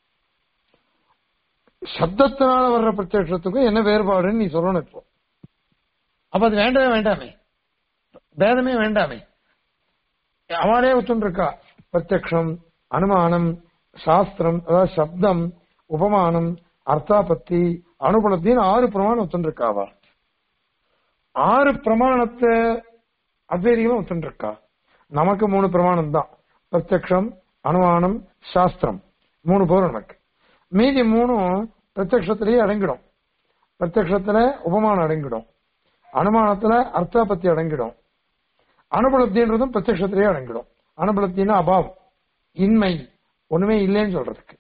சப்தத்தினால வர்ற பிரத்யக்ஷத்துக்கும் என்ன வேறுபாடுன்னு நீ சொல்லணும் இப்போ அப்ப அது வேண்டவே வேண்டாமே பேதமே வேண்டாமே அவனே ஒத்துருக்கா பிரத்யக்ஷம் அனுமானம் சாஸ்திரம் அதாவது சப்தம் உபமானம் அர்த்தாபத்தி அனுபலத்தின்னு ஆறு பிரமாணம் ஒத்துருக்காவா ஆறு பிரமாணத்தை அத்வைதிகளும் ஒத்துருக்கா நமக்கு மூணு பிரமாணம் தான் பிரத்யக்ஷம் அனுமானம் சாஸ்திரம் மூணு போரும் நமக்கு மீதி மூணும் பிரத்யக்ஷத்திலேயே அடங்கிடும் பிரத்யக்ஷத்துல உபமானம் அடங்கிடும் அனுமானத்துல அர்த்தாபத்தி அடங்கிடும் அனுபலப்தின்றதும் பிரத்யக்ஷத்திலேயே அடங்கிடும் அனுபலப்தின்னா அபாவம் இன்மை ஒண்ணுமே இல்லைன்னு சொல்றதுக்கு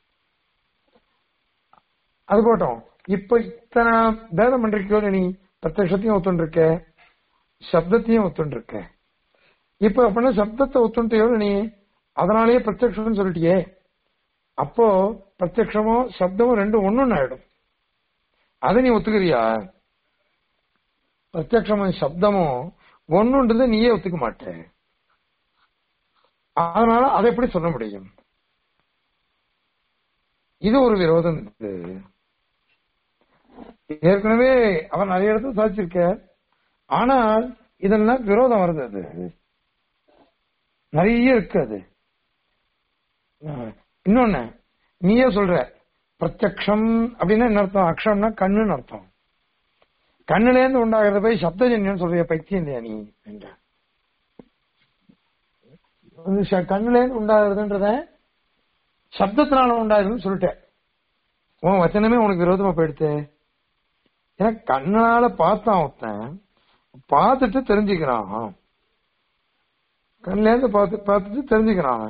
அது போட்டோம் இப்ப இத்தனை பேதம் பண்றிக்கோ நீ பிரத்யக்ஷத்தையும் ஒத்துண்டிருக்க சப்தத்தையும் ஒத்துண்டிருக்க இப்ப அப்படின்னா சப்தத்தை ஒத்துண்டியோ நீ அதனாலேயே பிரத்யக்ஷம்னு சொல்லிட்டியே அப்போ பிரத்யக்ஷமும் சப்தமும் ரெண்டும் ஒண்ணுன்னு ஆயிடும் அதை நீ ஒத்துக்கிறியா பிரத்யக்ஷமும் சப்தமும் ஒண்ணுன்றது நீயே ஒத்துக்க மாட்ட அதனால அதை எப்படி சொல்ல முடியும் இது ஒரு விரோதம் இது ஏற்கனவே அவர் நிறைய இடத்துல சாதிச்சிருக்க ஆனால் இதெல்லாம் விரோதம் வருது அது நிறைய இருக்கு அது இன்னொன்னு நீயே சொல்ற பிரத்யக்ஷம் அப்படின்னா என்ன அர்த்தம் அக்ஷம்னா கண்ணுன்னு அர்த்தம் கண்ணுல இருந்து உண்டாகிறத போய் சப்தஜன்யம் சொல்றிய பைத்தியம் இல்லையா நீ என்ற கண்ணுல இருந்து உண்டாகிறதுன்றத சப்தத்தினால உண்டாகுதுன்னு சொல்லிட்டேன் உன் வச்சனமே உனக்கு விரோதமா போயிடுத்து ஏன்னா கண்ணால பார்த்தான் ஒருத்தன் பார்த்துட்டு தெரிஞ்சுக்கிறான் கண்ணுல இருந்து பார்த்து பார்த்துட்டு தெரிஞ்சுக்கிறான்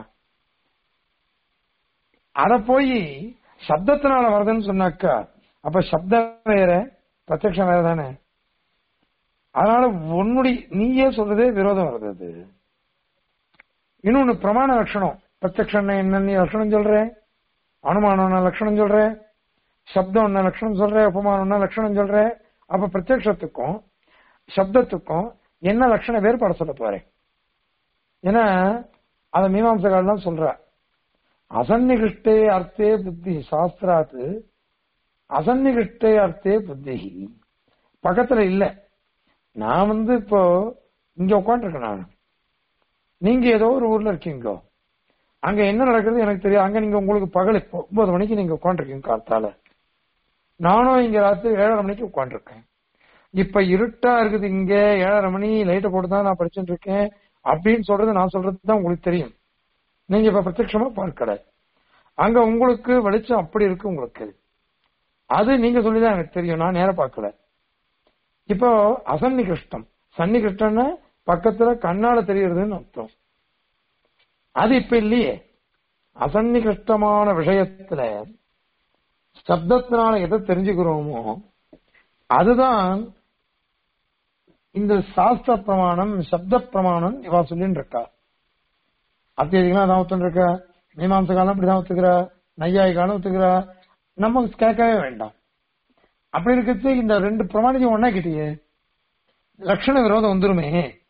அத போய் சப்தத்தினால வருதுன்னு சொன்னாக்கா அப்ப சப்தம் வேற பிரத்யக்ஷம் வேற தானே அதனால உன்னுடைய நீயே சொல்றதே விரோதம் வருது அது இன்னொன்னு பிரமாண லட்சணம் பிரத்யக்ஷம் என்ன நீ லட்சணம் சொல்ற அனுமானம் லட்சணம் சொல்ற சப்தம் என்ன லட்சணம் சொல்ற உபமானம் லட்சணம் சொல்ற அப்ப பிரத்யக்ஷத்துக்கும் சப்தத்துக்கும் என்ன லட்சண வேறுபாடு சொல்ல போறேன் ஏன்னா அத மீமாம்சகாலாம் சொல்ற அசன்னிகிருஷ்டே அர்த்தே புத்தி சாஸ்திராத்து அசன்னிகிருஷ்டே அர்த்தே புத்தி பக்கத்துல இல்ல நான் வந்து இப்போ இங்க உட்காந்துருக்கேன் நான் நீங்க ஏதோ ஒரு ஊர்ல இருக்கீங்க அங்க என்ன நடக்குது எனக்கு தெரியும் அங்க நீங்க உங்களுக்கு பகல் இப்போ ஒன்பது மணிக்கு நீங்க உட்காந்துருக்கீங்க காத்தால நானும் இங்க ராத்திரி ஏழரை மணிக்கு உட்காந்துருக்கேன் இப்ப இருட்டா இருக்குது இங்க ஏழரை மணி லைட்டை போட்டு தான் நான் படிச்சுட்டு இருக்கேன் அப்படின்னு சொல்றது நான் சொல்றது தான் உங்களுக்கு தெரியும் நீங்க இப்ப பிரத்யட்சமா பார்க்கல அங்க உங்களுக்கு வெளிச்சம் அப்படி இருக்கு உங்களுக்கு அது நீங்க சொல்லிதான் எனக்கு தெரியும் நான் நேரம் பார்க்கல இப்போ அசன்னிகிருஷ்டம் சன்னிகிருஷ்டம்னா பக்கத்துல கண்ணால தெரியறதுன்னு அர்த்தம் அது இப்ப இல்லையே அசன்னிகிருஷ்டமான விஷயத்துல சப்தத்தினால எதை தெரிஞ்சுக்கிறோமோ அதுதான் இந்த சாஸ்திர பிரமாணம் சப்த பிரமாணம் இவா சொல்லின்னு இருக்கா அத்தியதிகளாம் அதான் ஒத்துன்னு இருக்கா மீமாம்ச காலம் இப்படிதான் ஒத்துக்கிறா நையாயி காலம் ஒத்துக்கிறா நம்ம கேட்கவே வேண்டாம் அப்படி இருக்கிறது இந்த ரெண்டு பிரமாணத்தையும் ஒன்னா கிட்டியே லட்சண விரோதம் வந்துருமே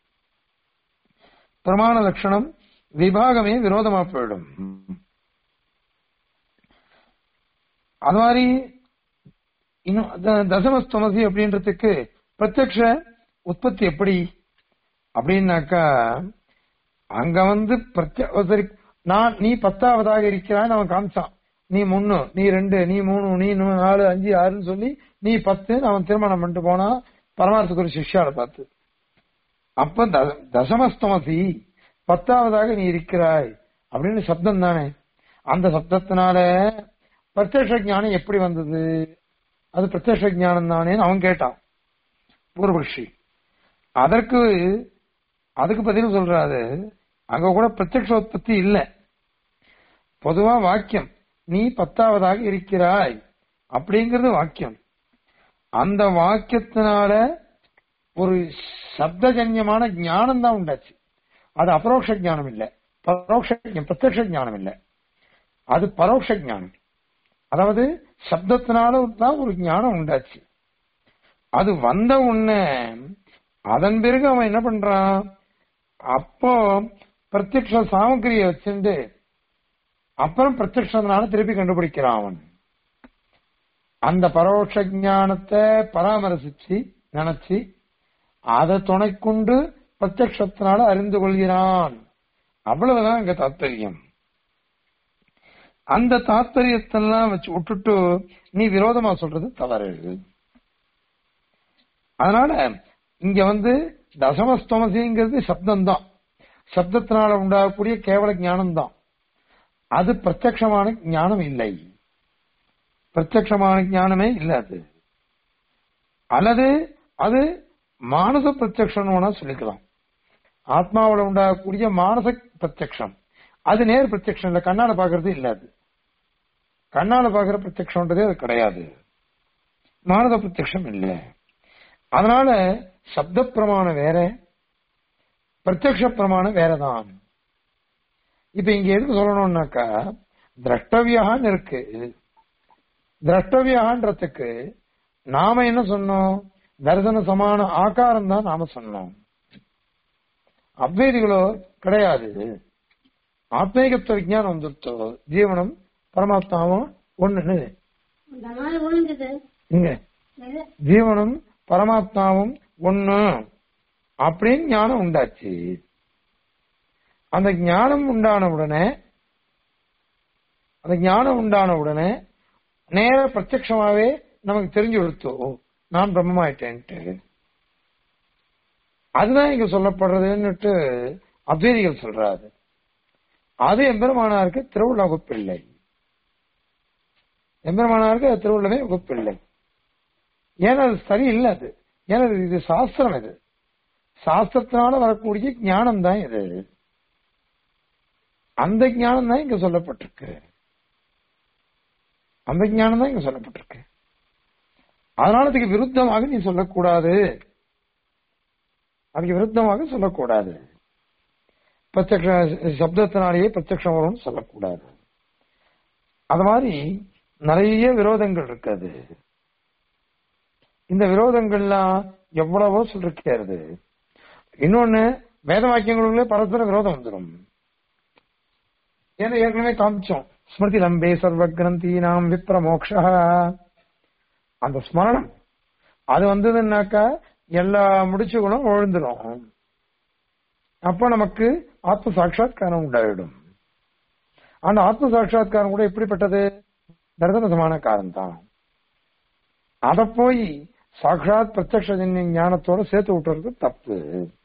பிரமாண லட்சணம் விபாகமே விரோதமா போயிடும் அது மாதிரி இன்னும் த- தசமஸ்தமசி அப்படின்றதுக்கு பிரத்யக்ஷ உற்பத்தி எப்படி அப்படின்னாக்கா அங்க வந்து பிரத்ய சரி நான் நீ பத்தாவதாக இருக்கிறான்னு அவன் காமிச்சான் நீ மூணு நீ ரெண்டு நீ மூணு நீ நூ- நாலு அஞ்சு ஆறுன்னு சொல்லி நீ பத்து அவன் திருமணம் பண்ணிட்டு போனா பரமார்த்தக்கு ஒரு சிஷ்யாவை பார்த்து அப்ப த- தசமஸ்தமசி பத்தாவதாக நீ இருக்கிறாய் அப்படின்னு சப்தம் தானே அந்த சப்தத்தினால பிரத்யக்ஷ ஞானம் எப்படி வந்தது அது பிரத்யக்ஷ ஞானம் தானேன்னு அவன் கேட்டான் பூர்வபக்ஷி அதற்கு அதுக்கு பதில் சொல்றாரு அங்க கூட பிரத்யக்ஷ உற்பத்தி இல்ல பொதுவா வாக்கியம் நீ பத்தாவதாக இருக்கிறாய் அப்படிங்கிறது வாக்கியம் அந்த வாக்கியத்தினால ஒரு சப்தஜன்யமான ஞானம் தான் உண்டாச்சு அது அபரோக்ஷ ஞானம் இல்ல பரோட்ச பிரத்யக்ஷ ஞானம் இல்ல அது பரோட்ச ஞானம் அதாவது சப்தத்தினால தான் ஒரு ஞானம் உண்டாச்சு அது வந்த உடனே அதன் பிறகு அவன் என்ன பண்றான் அப்போ பிரத்யக்ஷ சாமகிரியை வச்சுட்டு அப்புறம் பிரத்யக்ஷனால திருப்பி கண்டுபிடிக்கிறான் அவன் அந்த பரோட்ச ஞானத்தை பராமரிச்சு நினைச்சு அதை துணை கொண்டு பிரத்யக்ஷத்தினால அறிந்து கொள்கிறான் அவ்வளவுதான் இங்க தாத்பரியம் அந்த தாத்பரியத்தெல்லாம் வச்சு விட்டுட்டு நீ விரோதமா சொல்றது தவறு அதனால இங்க வந்து தசமஸ்தமசிங்கிறது சப்தம் தான் சப்தத்தினால உண்டாகக்கூடிய கேவல ஞானம் தான் அது பிரத்யக்ஷமான ஞானம் இல்லை பிரத்யக்ஷமான ஞானமே இல்ல அது அல்லது அது மானச பிரத்யக்ஷம்னு சொல்லிக்கலாம் ஆத்மாவோட உண்டாகக்கூடிய மானச பிரத்யக்ஷம் அது நேர் பிரத்யக்ஷம் இல்ல கண்ணால பாக்குறது இல்ல அது கண்ணால பாக்குற பிரத்யக்ஷம்ன்றதே அது கிடையாது மானத பிரத்யக்ஷம் இல்ல அதனால சப்த பிரமாணம் வேற பிரத்யக்ஷ பிரமாணம் வேறதான் இப்ப இங்க எதுக்கு சொல்லணும்னாக்கா திரஷ்டவியான்னு இருக்கு திரஷ்டவியான்றதுக்கு நாம என்ன சொன்னோம் தரிசன சமான ஆகாரம் தான் நாம சொன்னோம் அத்வைதிகளோ கிடையாது ஆத்மீகத்துவ விஞ்ஞானம் வந்துருத்தோ ஜீவனம் பரமாத்மாவும் ஒண்ணுன்னு இந்த மாதிரி விழுந்தது இங்க எது? ஜீவனும் பரமாத்மாவும் ஒண்ணு அப்படின்னு ஞானம் உண்டாச்சு அந்த ஞானம் உண்டான உடனே அந்த ஞானம் உண்டான உடனே நேர பிரத்யட்சமாவே நமக்கு தெரிஞ்சு கொடுத்தோ நான் பிரம்மமாயிட்டேன்ட்டு அதுதான் இங்க சொல்லப்படுறதுன்னுட்டு அத்வைதிகள் சொல்றாரு அது எம்பெருமானாருக்கு திருவுள்ள வகுப்பில்லை எம்பெருமானாருக்கு அது திருவுள்ளமே வகுப்பில்லை ஏன்னா அது சரியில்லை அது ஏன்னா இது- இது சாஸ்திரம் இது சாஸ்திரத்தினால வரக்கூடிய ஞானம் தான் இது அந்த ஞானம் தான் இங்க சொல்லப்பட்டிருக்கு அந்த ஞானம் தான் இங்க சொல்லப்பட்டிருக்கு அதனால அதுக்கு விருத்தமாக நீ சொல்லக்கூடாது அதுக்கு விருத்தமாக சொல்லக்கூடாது பிரத்யக்ஷ சப்தத்தினாலேயே பிரத்யக்ஷம் வரும்னு சொல்லக்கூடாது அது மாதிரி நிறைய விரோதங்கள் இருக்காது இந்த விரோதங்கள்லாம் எவ்வளவோ சொல்லிருக்கிறது இன்னொன்னு வேத வாக்கியங்களுக்குள்ளே பரஸ்பர விரோதம் வந்துடும் ஏன்னா ஏற்கனவே காமிச்சோம் ஸ்மிருதி லம்பே சர்வ கிரந்தி நாம் விப்ர மோக்ஷா அந்த ஸ்மரணம் அது வந்ததுன்னாக்கா எல்லா முடிச்சுகளும் விழுந்துடும் அப்ப நமக்கு ஆத்ம சாட்சா்காரம் உண்டாயிடும் அந்த ஆத்ம சாட்சா்காரம் கூட எப்படிப்பட்டது தர்தன சமான காரணம் அத போய் சாட்சாத் பிரத்யக்ஷ ஞானத்தோட சேர்த்து விட்டுறது தப்பு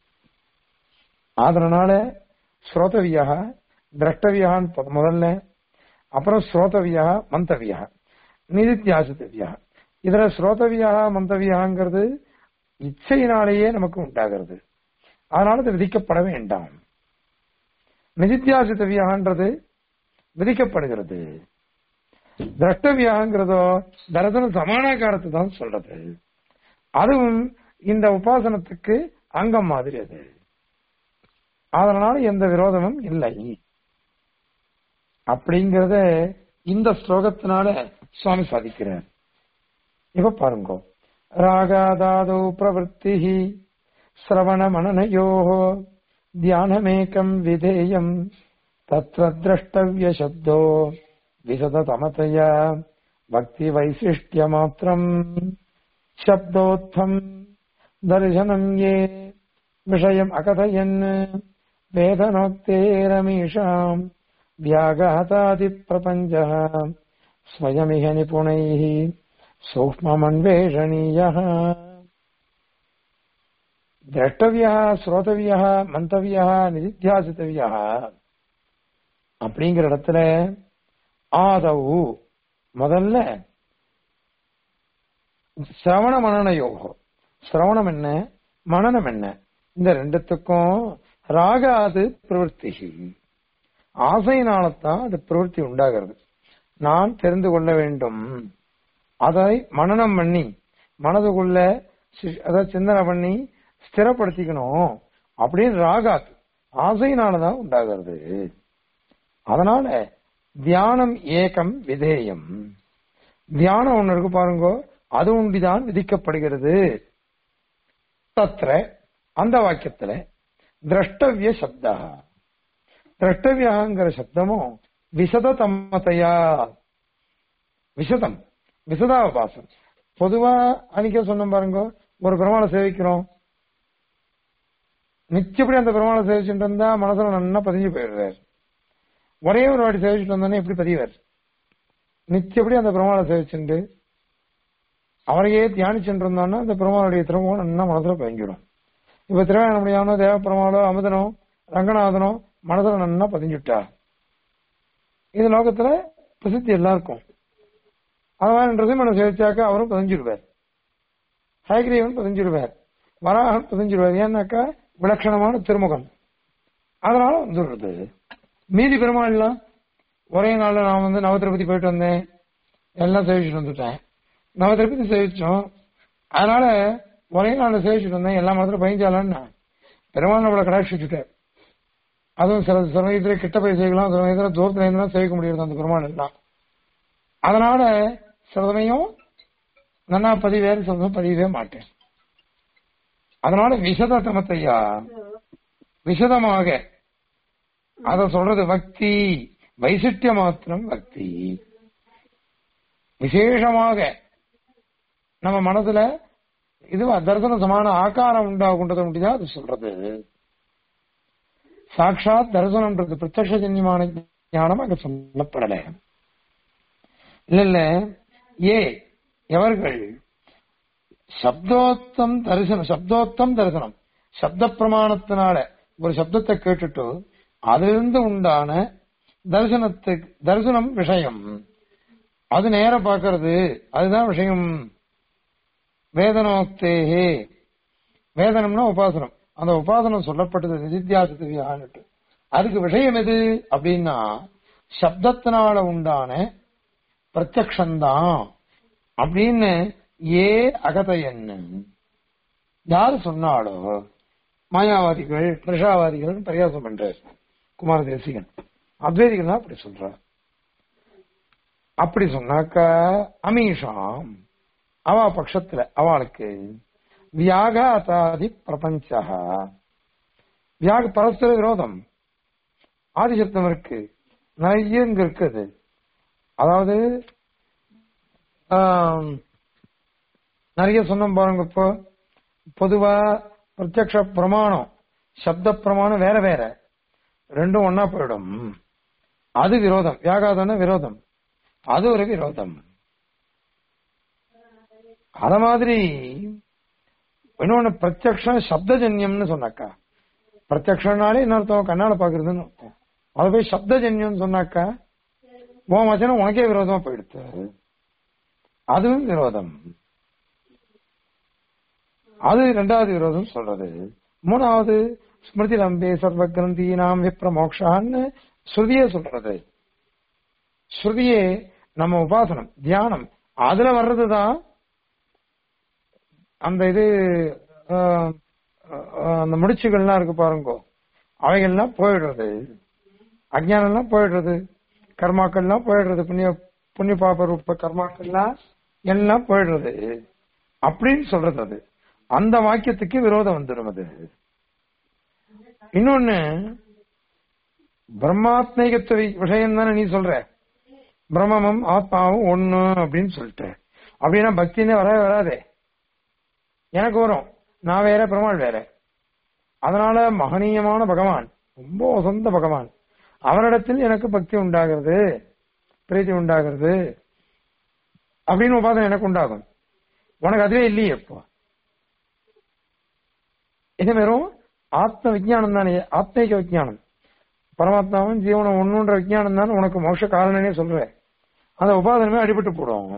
அதனால ஸ்ரோதவியா திரஷ்டவியான்னு முதல்ல அப்புறம் ஸ்ரோதவியா மந்தவியா நிதித்தியாசித்தவியா இதுல ஸ்ரோதவியா மந்தவியாங்கிறது இச்சையினாலேயே நமக்கு உண்டாகிறது அதனால அது விதிக்கப்பட வேண்டாம் நிதித்தியாசித்தவியான்றது விதிக்கப்படுகிறது திரஷ்டவியாங்கிறதோ தரதன சமானாகாரத்தை தான் சொல்றது அதுவும் இந்த உபாசனத்துக்கு அங்கம் மாதிரி அது அதனால எந்த விரோதமும் இல்லை அப்படிங்கறத இந்த ஸ்லோகத்தினால சுவாமி சாதிக்கிறார் இப்ப பாருங்க ராகாதாதோ பிரவருத்தி சிரவண மனநயோ தியானமேக்கம் விதேயம் தத்ர திரஷ்டவிய சப்தோ விசததமதயா பக்தி வைசிஷ்டிய மாத்திரம் சப்தோத்தம் தரிசனம் ஏ விஷயம் அகதயன் வேதனோக்தேரமீஷாம் வியாகாதாதி பிரபஞ்ச ஸ்வயமிக நிபுணைः சூக்மமன்வேஷணீயः திரஷ்டவியா ஸ்ரோதவியா மந்தவியா நிதித்தியாசித்தவியா அப்படிங்கிற இடத்துல ஆதவு முதல்ல சிரவண மனன யோகம் சிரவணம் என்ன மனனம் என்ன இந்த ரெண்டுத்துக்கும் ராகாது பிரவருத்தி ஆசையினால்தான் அது பிரவருத்தி உண்டாகிறது நான் தெரிந்து கொள்ள வேண்டும் அதை மனனம் பண்ணி மனதுக்குள்ள சி- அதாவது சிந்தனை பண்ணி ஸ்திரப்படுத்திக்கணும் அப்படின்னு ராகாத் ஆசையினாலதான் உண்டாகிறது அதனால தியானம் ஏகம் விதேயம் தியானம் ஒண்ணு இருக்கு பாருங்க அது உண்டிதான் விதிக்கப்படுகிறது தத்ர அந்த வாக்கியத்துல திரஷ்டவிய சப்தா திரஷ்டவியாங்கிற சப்தமும் விசத தம்மதையா விசதம் விசதாவபாசம் பொதுவா அன்னைக்கே சொன்னோம் பாருங்க ஒரு பெருமாளை சேவிக்கிறோம் நிச்சயப்படி அந்த பெருமாளை சேவிச்சுட்டு இருந்தா மனசுல நல்லா பதிஞ்சு போயிடுறாரு ஒரே ஒரு வாட்டி சேவிச்சுட்டு வந்தோன்னே எப்படி பதிவார் நிச்சயப்படி அந்த பெருமாளை சேவிச்சுண்டு அவரையே தியானிச்சுட்டு இருந்தோம்னா அந்த பெருமாளுடைய திரும்பவும் நல்லா மனசுல பதிஞ்சிடும் இப்ப திருவேணமுடியானோ தேவ பெருமாளோ அமுதனோ ரங்கநாதனோ மனசுல நல்லா பதிஞ்சுட்டா இது லோகத்துல பிரசித்தி எல்லாருக்கும் அதனால நிருசிம்மனை சேவிச்சாக்கா அவரும் பதிஞ்சிருவார் ஹயக்ரீவன் பதிஞ்சிருவார் வராகன் பதிஞ்சிருவார் ஏன்னாக்கா விலட்சணமான திருமுகம் அதனால வந்துடுறது மீதி பெருமாள்லாம் ஒரே நாள்ல நான் வந்து நவத்திருப்பதி போயிட்டு வந்தேன் எல்லாம் சேவிச்சுட்டு வந்துட்டேன் நவத்திருப்பதி சேவிச்சோம் அதனால ஒரே நாள்ல சேவிச்சுட்டு வந்தேன் எல்லா மதத்துல பயஞ்சாலன்னு பெருமாள் நம்மளை கடாட்சிச்சுட்டார் அதுவும் சில சமயத்துல கிட்ட போய் செய்யலாம் சில சமயத்துல தூரத்துல இருந்தாலும் சேவிக்க முடியாது அந்த பெருமாள் எல்லாம் அதனால சில சமயம் நன்னா பதிவேறு சில சமயம் பதியவே மாட்டேன் அதனால விசத தமத்தையா விசதமாக அத சொல்றது பக்தி வைசிட்டிய மாத்திரம் பக்தி விசேஷமாக நம்ம மனசுல இது தரிசன சமான ஆகாரம் உண்டாகுன்றத முடியுதா அது சொல்றது சாட்சாத் தரிசனம்ன்றது பிரத்யக்ஷஜன்யமான ஞானம் அங்க சொல்லப்படல இல்ல இல்ல ஏ எவர்கள் சப்தோத்தம் தரிசனம் சப்தோத்தம் தரிசனம் சப்த பிரமாணத்தினால ஒரு சப்தத்தை கேட்டுட்டு அதிலிருந்து உண்டான தரிசனத்துக்கு தரிசனம் விஷயம் அது நேர பாக்குறது அதுதான் விஷயம் வேதனோக்தேகே வேதனம்னா உபாசனம் அந்த உபாசனம் சொல்லப்பட்டது நிதித்தியாசத்துவியான்ட்டு அதுக்கு விஷயம் எது அப்படின்னா சப்தத்தினால உண்டான பிரத்யக்ஷந்தான் அப்படின்னு ஏ அகதையன்னு யாரு சொன்னாலோ மாயாவாதிகள் பிரஷாவாதிகள் பரியாசம் பண்றார் குமார தேசிகன் அத்வைதிகள் தான் அப்படி சொல்றார் அப்படி சொன்னாக்கா அமீஷாம் அவ பட்சத்துல அவளுக்கு வியாகாதாதி பிரபஞ்சா வியாக பரஸ்பர விரோதம் ஆதிசப்தம் இருக்கு நிறைய இங்க இருக்குது அதாவது ஆம், நிறைய சொன்னோம் பாருங்க இப்போ பொதுவா பிரத்யக்ஷ பிரமாணம் சப்த பிரமாணம் வேற வேற ரெண்டும் ஒன்னா போயிடும் அது விரோதம் வியாகாதன விரோதம் அது ஒரு விரோதம் அத மாதிரி இன்னொன்னு பிரத்யக்ஷம் சப்தஜன்யம்னு சொன்னாக்கா பிரத்யக்ஷனாலே என்ன அர்த்தம் கண்ணால பாக்குறதுன்னு அர்த்தம் அது போய் சப்தஜன்யம்னு சொன்னாக்கா உன் வச்சனம் உனக்கே விரோதமா போயிடுத்து அதுவும் விரோதம் அது ரெண்டாவது விரோதம் சொல்றது மூணாவது ஸ்மிருதி லம்பே சர்வ கிரந்தீனாம் விப்ர மோக்ஷான்னு ஸ்ருதியே சொல்றது ஸ்ருதியே நம்ம உபாசனம் தியானம் அதுல வர்றதுதான் அந்த இது ஆஹ், ஆஹ், அந்த முடிச்சுகள்லாம் இருக்கு பாருங்க அவைகள்லாம் போயிடுறது அஜ்ஞானம்லாம் போயிடுறது கர்மாக்கள்லாம் போயிடுறது புண்ணிய புண்ணிய பாப ரூப கர்மாக்கள்லாம் எல்லாம் போயிடுறது அப்படின்னு சொல்றது அது அந்த வாக்கியத்துக்கு விரோதம் வந்துடும் அது இன்னொன்னு பிரம்மாத்மிகத்துவ விஷயம் தானே நீ சொல்ற பிரம்மமும் ஆத்மாவும் ஒண்ணு அப்படின்னு சொல்லிட்ட அப்படின்னா பக்தினே வரவே வராதே எனக்கு வரும் நான் வேற பெருமாள் வேற அதனால மகனீயமான பகவான் ரொம்ப உசந்த பகவான் அவரிடத்தில் எனக்கு பக்தி உண்டாகிறது பிரீத்தி உண்டாகிறது அப்படின்னு உபாதம் எனக்கு உண்டாகும் உனக்கு அதுவே இல்லையே இப்போ இது வெறும் ஆத்ம விஜயானம் தானே ஆத்மீக விஜயானம் பரமாத்மாவும் ஜீவனம் ஒண்ணுன்ற விஜயானம் தானே உனக்கு மோட்ச காரணனே சொல்றேன் அந்த உபாதனமே அடிபட்டு போடும்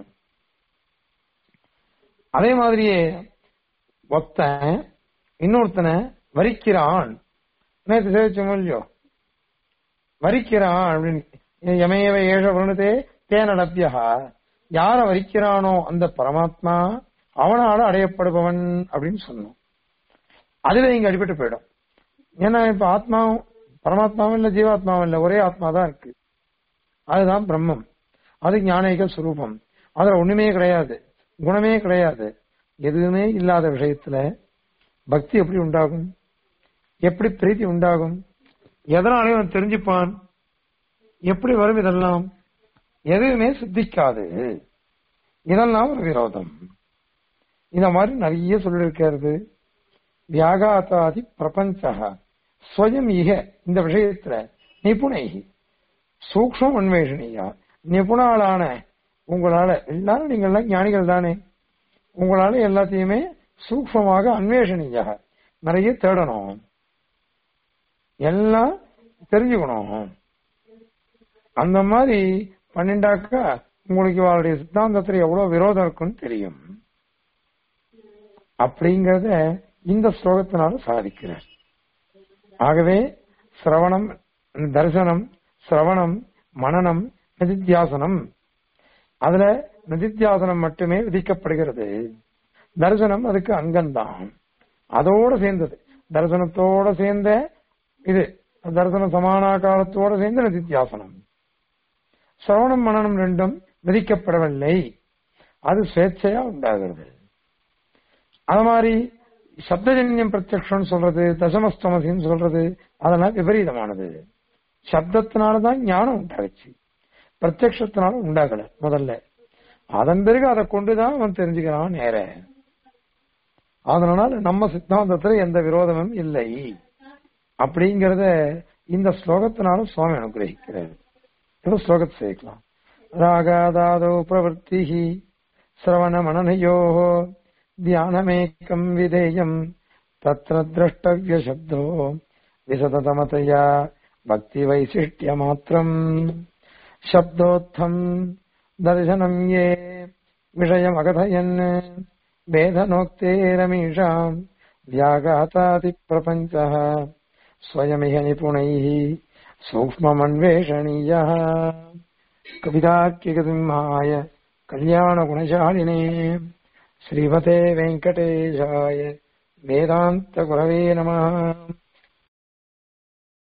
அதே மாதிரியே ஒத்தன் இன்னொருத்தனை வரிக்கிறான் நேற்று சேவிச்சோம் இல்லையோ வரிக்கிறான் அப்படின்னு யமேவ ஏழ வருணத்தே தேனடப்பியா யார வரிக்கிறானோ அந்த பரமாத்மா அவனால அடையப்படுபவன் அப்படின்னு சொன்னோம் அதுல இங்க அடிபட்டு போயிடும் ஏன்னா இப்ப ஆத்மாவும் பரமாத்மாவும் இல்ல ஜீவாத்மாவும் இல்ல ஒரே ஆத்மா தான் இருக்கு அதுதான் பிரம்மம் அது ஞானிக சுரூபம் அதுல ஒண்ணுமே கிடையாது குணமே கிடையாது எதுவுமே இல்லாத விஷயத்துல பக்தி எப்படி உண்டாகும் எப்படி பிரீத்தி உண்டாகும் எதனாலையும் அவன் தெரிஞ்சுப்பான் எப்படி வரும் இதெல்லாம் எதுவுமே சித்திக்காது இதெல்லாம் ஒரு விரோதம் இந்த மாதிரி நிறைய சொல்லியிருக்கிறது வியாகாத்தாதி பிரபஞ்ச ஸ்வயம் இக இந்த விஷயத்துல நிபுணை சூக்ஷ்ம அன்வேஷணியா நிபுணாளான உங்களால எல்லாரும் நீங்க எல்லாம் ஞானிகள் தானே உங்களால எல்லாத்தையுமே சூக்ஷ்மமாக அன்வேஷணியாக நிறைய தேடணும் எல்லாம் தெரிஞ்சுக்கணும் அந்த மாதிரி பண்ணிண்டாக்கா உங்களுக்கு இவளுடைய சித்தாந்தத்துல எவ்வளவு விரோதம் இருக்குன்னு தெரியும் அப்படிங்கறத இந்த ஸ்லோகத்தினால சாதிக்கிறார் ஆகவே சிரவணம் தரிசனம் சிரவணம் மனனம் நிதித்தியாசனம் அதுல நிதித்தியாசனம் மட்டுமே விதிக்கப்படுகிறது தரிசனம் அதுக்கு அங்கம்தான் அதோட சேர்ந்தது தரிசனத்தோட சேர்ந்த இது தரிசன சமானாகாரத்தோட சேர்ந்த நிதித்தியாசனம் சிரவணம் மனனம் ரெண்டும் விதிக்கப்படவில்லை அது சுவேட்சையா உண்டாகிறது அது மாதிரி சப்தஜன்யம் பிரத்யக்ஷம் சொல்றது தசமஸ்தமசின்னு சொல்றது அதெல்லாம் விபரீதமானது சப்தத்தினாலதான் ஞானம் உண்டாகுச்சு பிரத்யக்ஷத்தினால உண்டாகல முதல்ல அதன் பிறகு அதை கொண்டுதான் அவன் தெரிஞ்சுக்கிறான் நேர அதனால நம்ம சித்தாந்தத்துல எந்த விரோதமும் இல்லை அப்படிங்கறத இந்த ஸ்லோகத்தினால சுவாமி அனுகிரகிக்கிறார் இந்த ஸ்லோகத்தை சேர்க்கலாம் ராகாதாதோ பிரவருத்தி சிரவண மனநயோ தியானமேக்கம் விதேயம் தத்திர திரஷ்டவிய சப்தோ விசததமதயா பக்தி வைசிஷ்டிய மாத்திரம் சப்தோத்தம் தர்சனம் ये விஷயமகதயன் வேதனோக்தேரமீஷாம் व्याघातातिप्रपञ्चः स्वयमिह निपुणैः सूक्ष्ममन्वेषणीयः कवितार्किकसिंहाय कल्याणगुणशालिने श्रीमते वेङ्कटेशाय वेदान्तगुरवे नमः